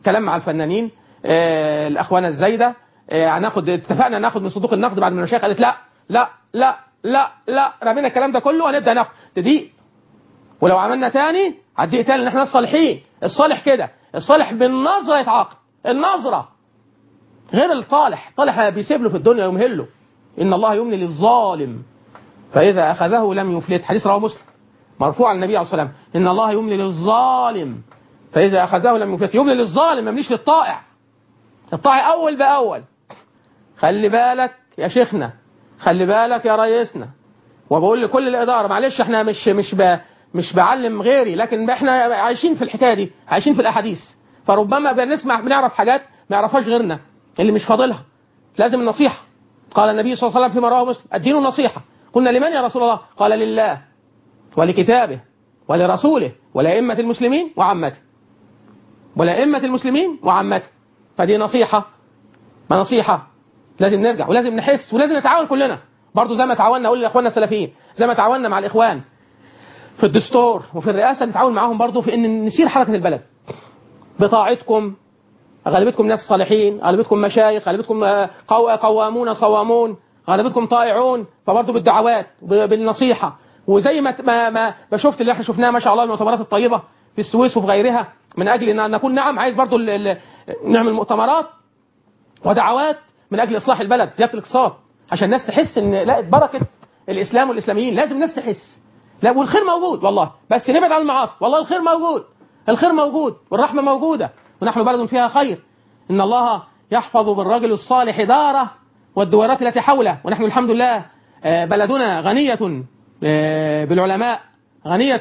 كلام مع الفنانين آه، الاخوانه الزايده آه، هناخد اتفقنا ناخد من صندوق النقد بعد ما المشايخ قالت لا لا لا لا لا رمينا الكلام ده كله وهنبدا ناخد تضيق ولو عملنا تاني هتضيق تاني لان احنا الصالحين الصالح كده الصالح بالنظره يتعاقب النظره غير الطالح طالح بيسيب له في الدنيا يمهل له ان الله يملي للظالم فاذا اخذه لم يفلت حديث رواه مسلم مرفوع عن النبي عليه الصلاه والسلام ان الله يملي للظالم فاذا اخذه لم يفلت يملي للظالم ما يمليش للطائع الطائع اول باول خلي بالك يا شيخنا خلي بالك يا رئيسنا وبقول لكل الاداره معلش احنا مش مش ب مش بعلم غيري لكن احنا عايشين في الحكايه دي عايشين في الاحاديث فربما بنسمع بنعرف حاجات ما يعرفهاش غيرنا اللي مش فاضلها لازم النصيحه قال النبي صلى الله عليه وسلم فيما رواه مسلم الدين النصيحه قلنا لمن يا رسول الله قال لله ولكتابه ولرسوله ولأئمة المسلمين وعامته ولأئمة المسلمين وعامته فدي نصيحة ما نصيحة لازم نرجع ولازم نحس ولازم نتعاون كلنا برضو زي ما تعاوننا اقول لاخواننا السلفيين زي ما تعاوننا مع الاخوان في الدستور وفي الرئاسه نتعاون معاهم برضو في ان نسير حركه البلد بطاعتكم غالبتكم ناس صالحين غالبتكم مشايخ غالبتكم آه، قو- قوامون صوامون غالبتكم طائعون فبرضه بالدعوات ب- بالنصيحه وزي ما ما ما ما شفت اللي احنا شفناه ما شاء الله المؤتمرات الطيبه في السويس وفي غيرها من اجل ان نكون نعم عايز برضه ال- ال- نعمل مؤتمرات ودعوات من اجل اصلاح البلد زياده الاقتصاد عشان الناس تحس ان لا بركه الاسلام والاسلاميين لازم الناس تحس لا والخير موجود والله بس نبعد عن المعاصي والله الخير موجود الخير موجود والرحمه موجوده ونحن بلد فيها خير ان الله يحفظ بالرجل الصالح داره والدوارات التي حوله ونحن الحمد لله آه، بلدنا غنيه آه، بالعلماء غنيه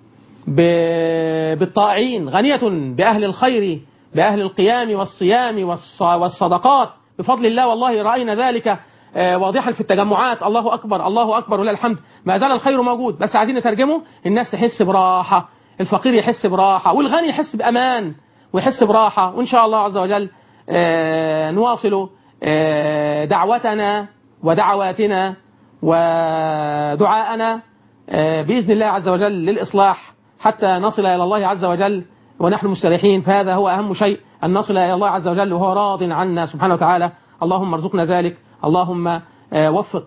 ب- بالطائعين غنية بأهل الخير بأهل القيام والصيام والص- والصدقات بفضل الله والله رأينا ذلك آه، واضحا في التجمعات الله أكبر الله أكبر ولله الحمد ما زال الخير موجود بس عايزين نترجمه الناس تحس براحة الفقير يحس براحة والغني يحس بأمان ويحس براحة وإن شاء الله عز وجل آه، نواصل آه، دعوتنا ودعواتنا ودعاءنا آه، بإذن الله عز وجل للإصلاح حتى نصل إلى الله عز وجل ونحن مستريحين فهذا هو أهم شيء أن نصل إلى الله عز وجل وهو راض عنا سبحانه وتعالى اللهم ارزقنا ذلك اللهم آه، وفق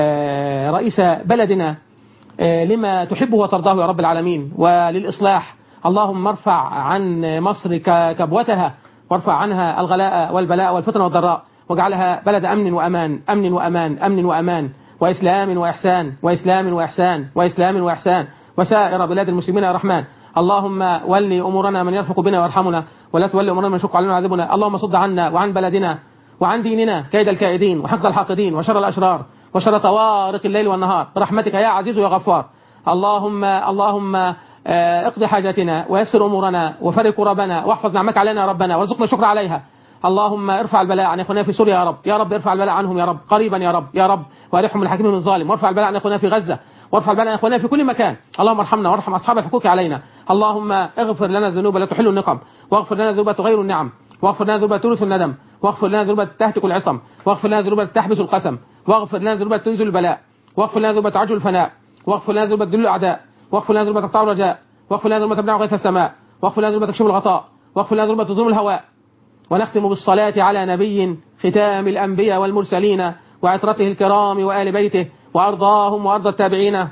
آه، رئيس بلدنا آه، لما تحبه وترضاه يا رب العالمين وللإصلاح اللهم ارفع عن مصر ك- كبوتها وارفع عنها الغلاء والبلاء والفتن والضراء واجعلها بلد أمن وأمان أمن وأمان أمن وأمان وإسلام وإحسان وإسلام وإحسان وإسلام وإحسان وسائر بلاد المسلمين يا رحمن اللهم ولي أمورنا من يرفق بنا ويرحمنا ولا تولي أمورنا من يشق علينا ويعذبنا اللهم صد عنا وعن بلدنا وعن ديننا كيد الكائدين وحقد الحاقدين وشر الأشرار وشر طوارق الليل والنهار برحمتك يا عزيز يا غفار اللهم اللهم آه، اقض حاجاتنا ويسر امورنا وفرج كربنا واحفظ نعمك علينا يا ربنا وارزقنا الشكر عليها اللهم ارفع البلاء عن اخواننا في سوريا يا رب يا رب ارفع البلاء عنهم يا رب قريبا يا رب يا رب وارحم من حكيمهم الظالم وارفع البلاء عن اخواننا في غزه وارفع البلاء عن اخواننا في كل مكان اللهم ارحمنا وارحم اصحاب الحقوق علينا اللهم اغفر لنا الذنوب لا تحل النقم واغفر لنا ذنوب تغير النعم واغفر لنا ذنوب تورث الندم واغفر لنا ذنوب تهتك العصم واغفر لنا ذنوب تحبس القسم واغفر لنا ذنوب تنزل البلاء واغفر لنا ذنوب تعجل الفناء واغفر لنا ذنوب تدل الاعداء واغفر لنا ذنوب تقطع الرجاء واغفر لنا ذنوب تمنع غيث السماء واغفر لنا ذنوب تكشف الغطاء واغفر لنا ذنوب تظلم الهواء ونختم بالصلاة على نبي ختام الأنبياء والمرسلين وعطرته الكرام وآل بيته وأرضاهم وأرض التابعين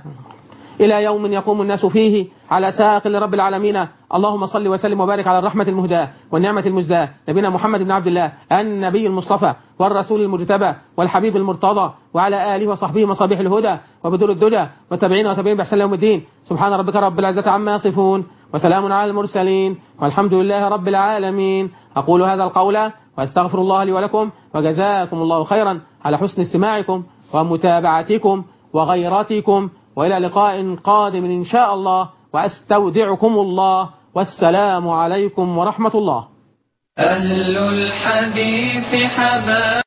إلى يوم يقوم الناس فيه على ساق لرب العالمين اللهم صل وسلم وبارك على الرحمة المهداة والنعمة المزداة نبينا محمد بن عبد الله النبي المصطفى والرسول المجتبى والحبيب المرتضى وعلى آله وصحبه مصابيح الهدى وبدور الدجى والتابعين وتابعين بإحسان يوم الدين سبحان ربك رب العزة عما يصفون وسلام على المرسلين والحمد لله رب العالمين أقول هذا القول وأستغفر الله لي ولكم وجزاكم الله خيرا على حسن استماعكم ومتابعتكم وغيرتكم وإلى لقاء قادم إن شاء الله وأستودعكم الله والسلام عليكم ورحمة الله أهل الحديث حباب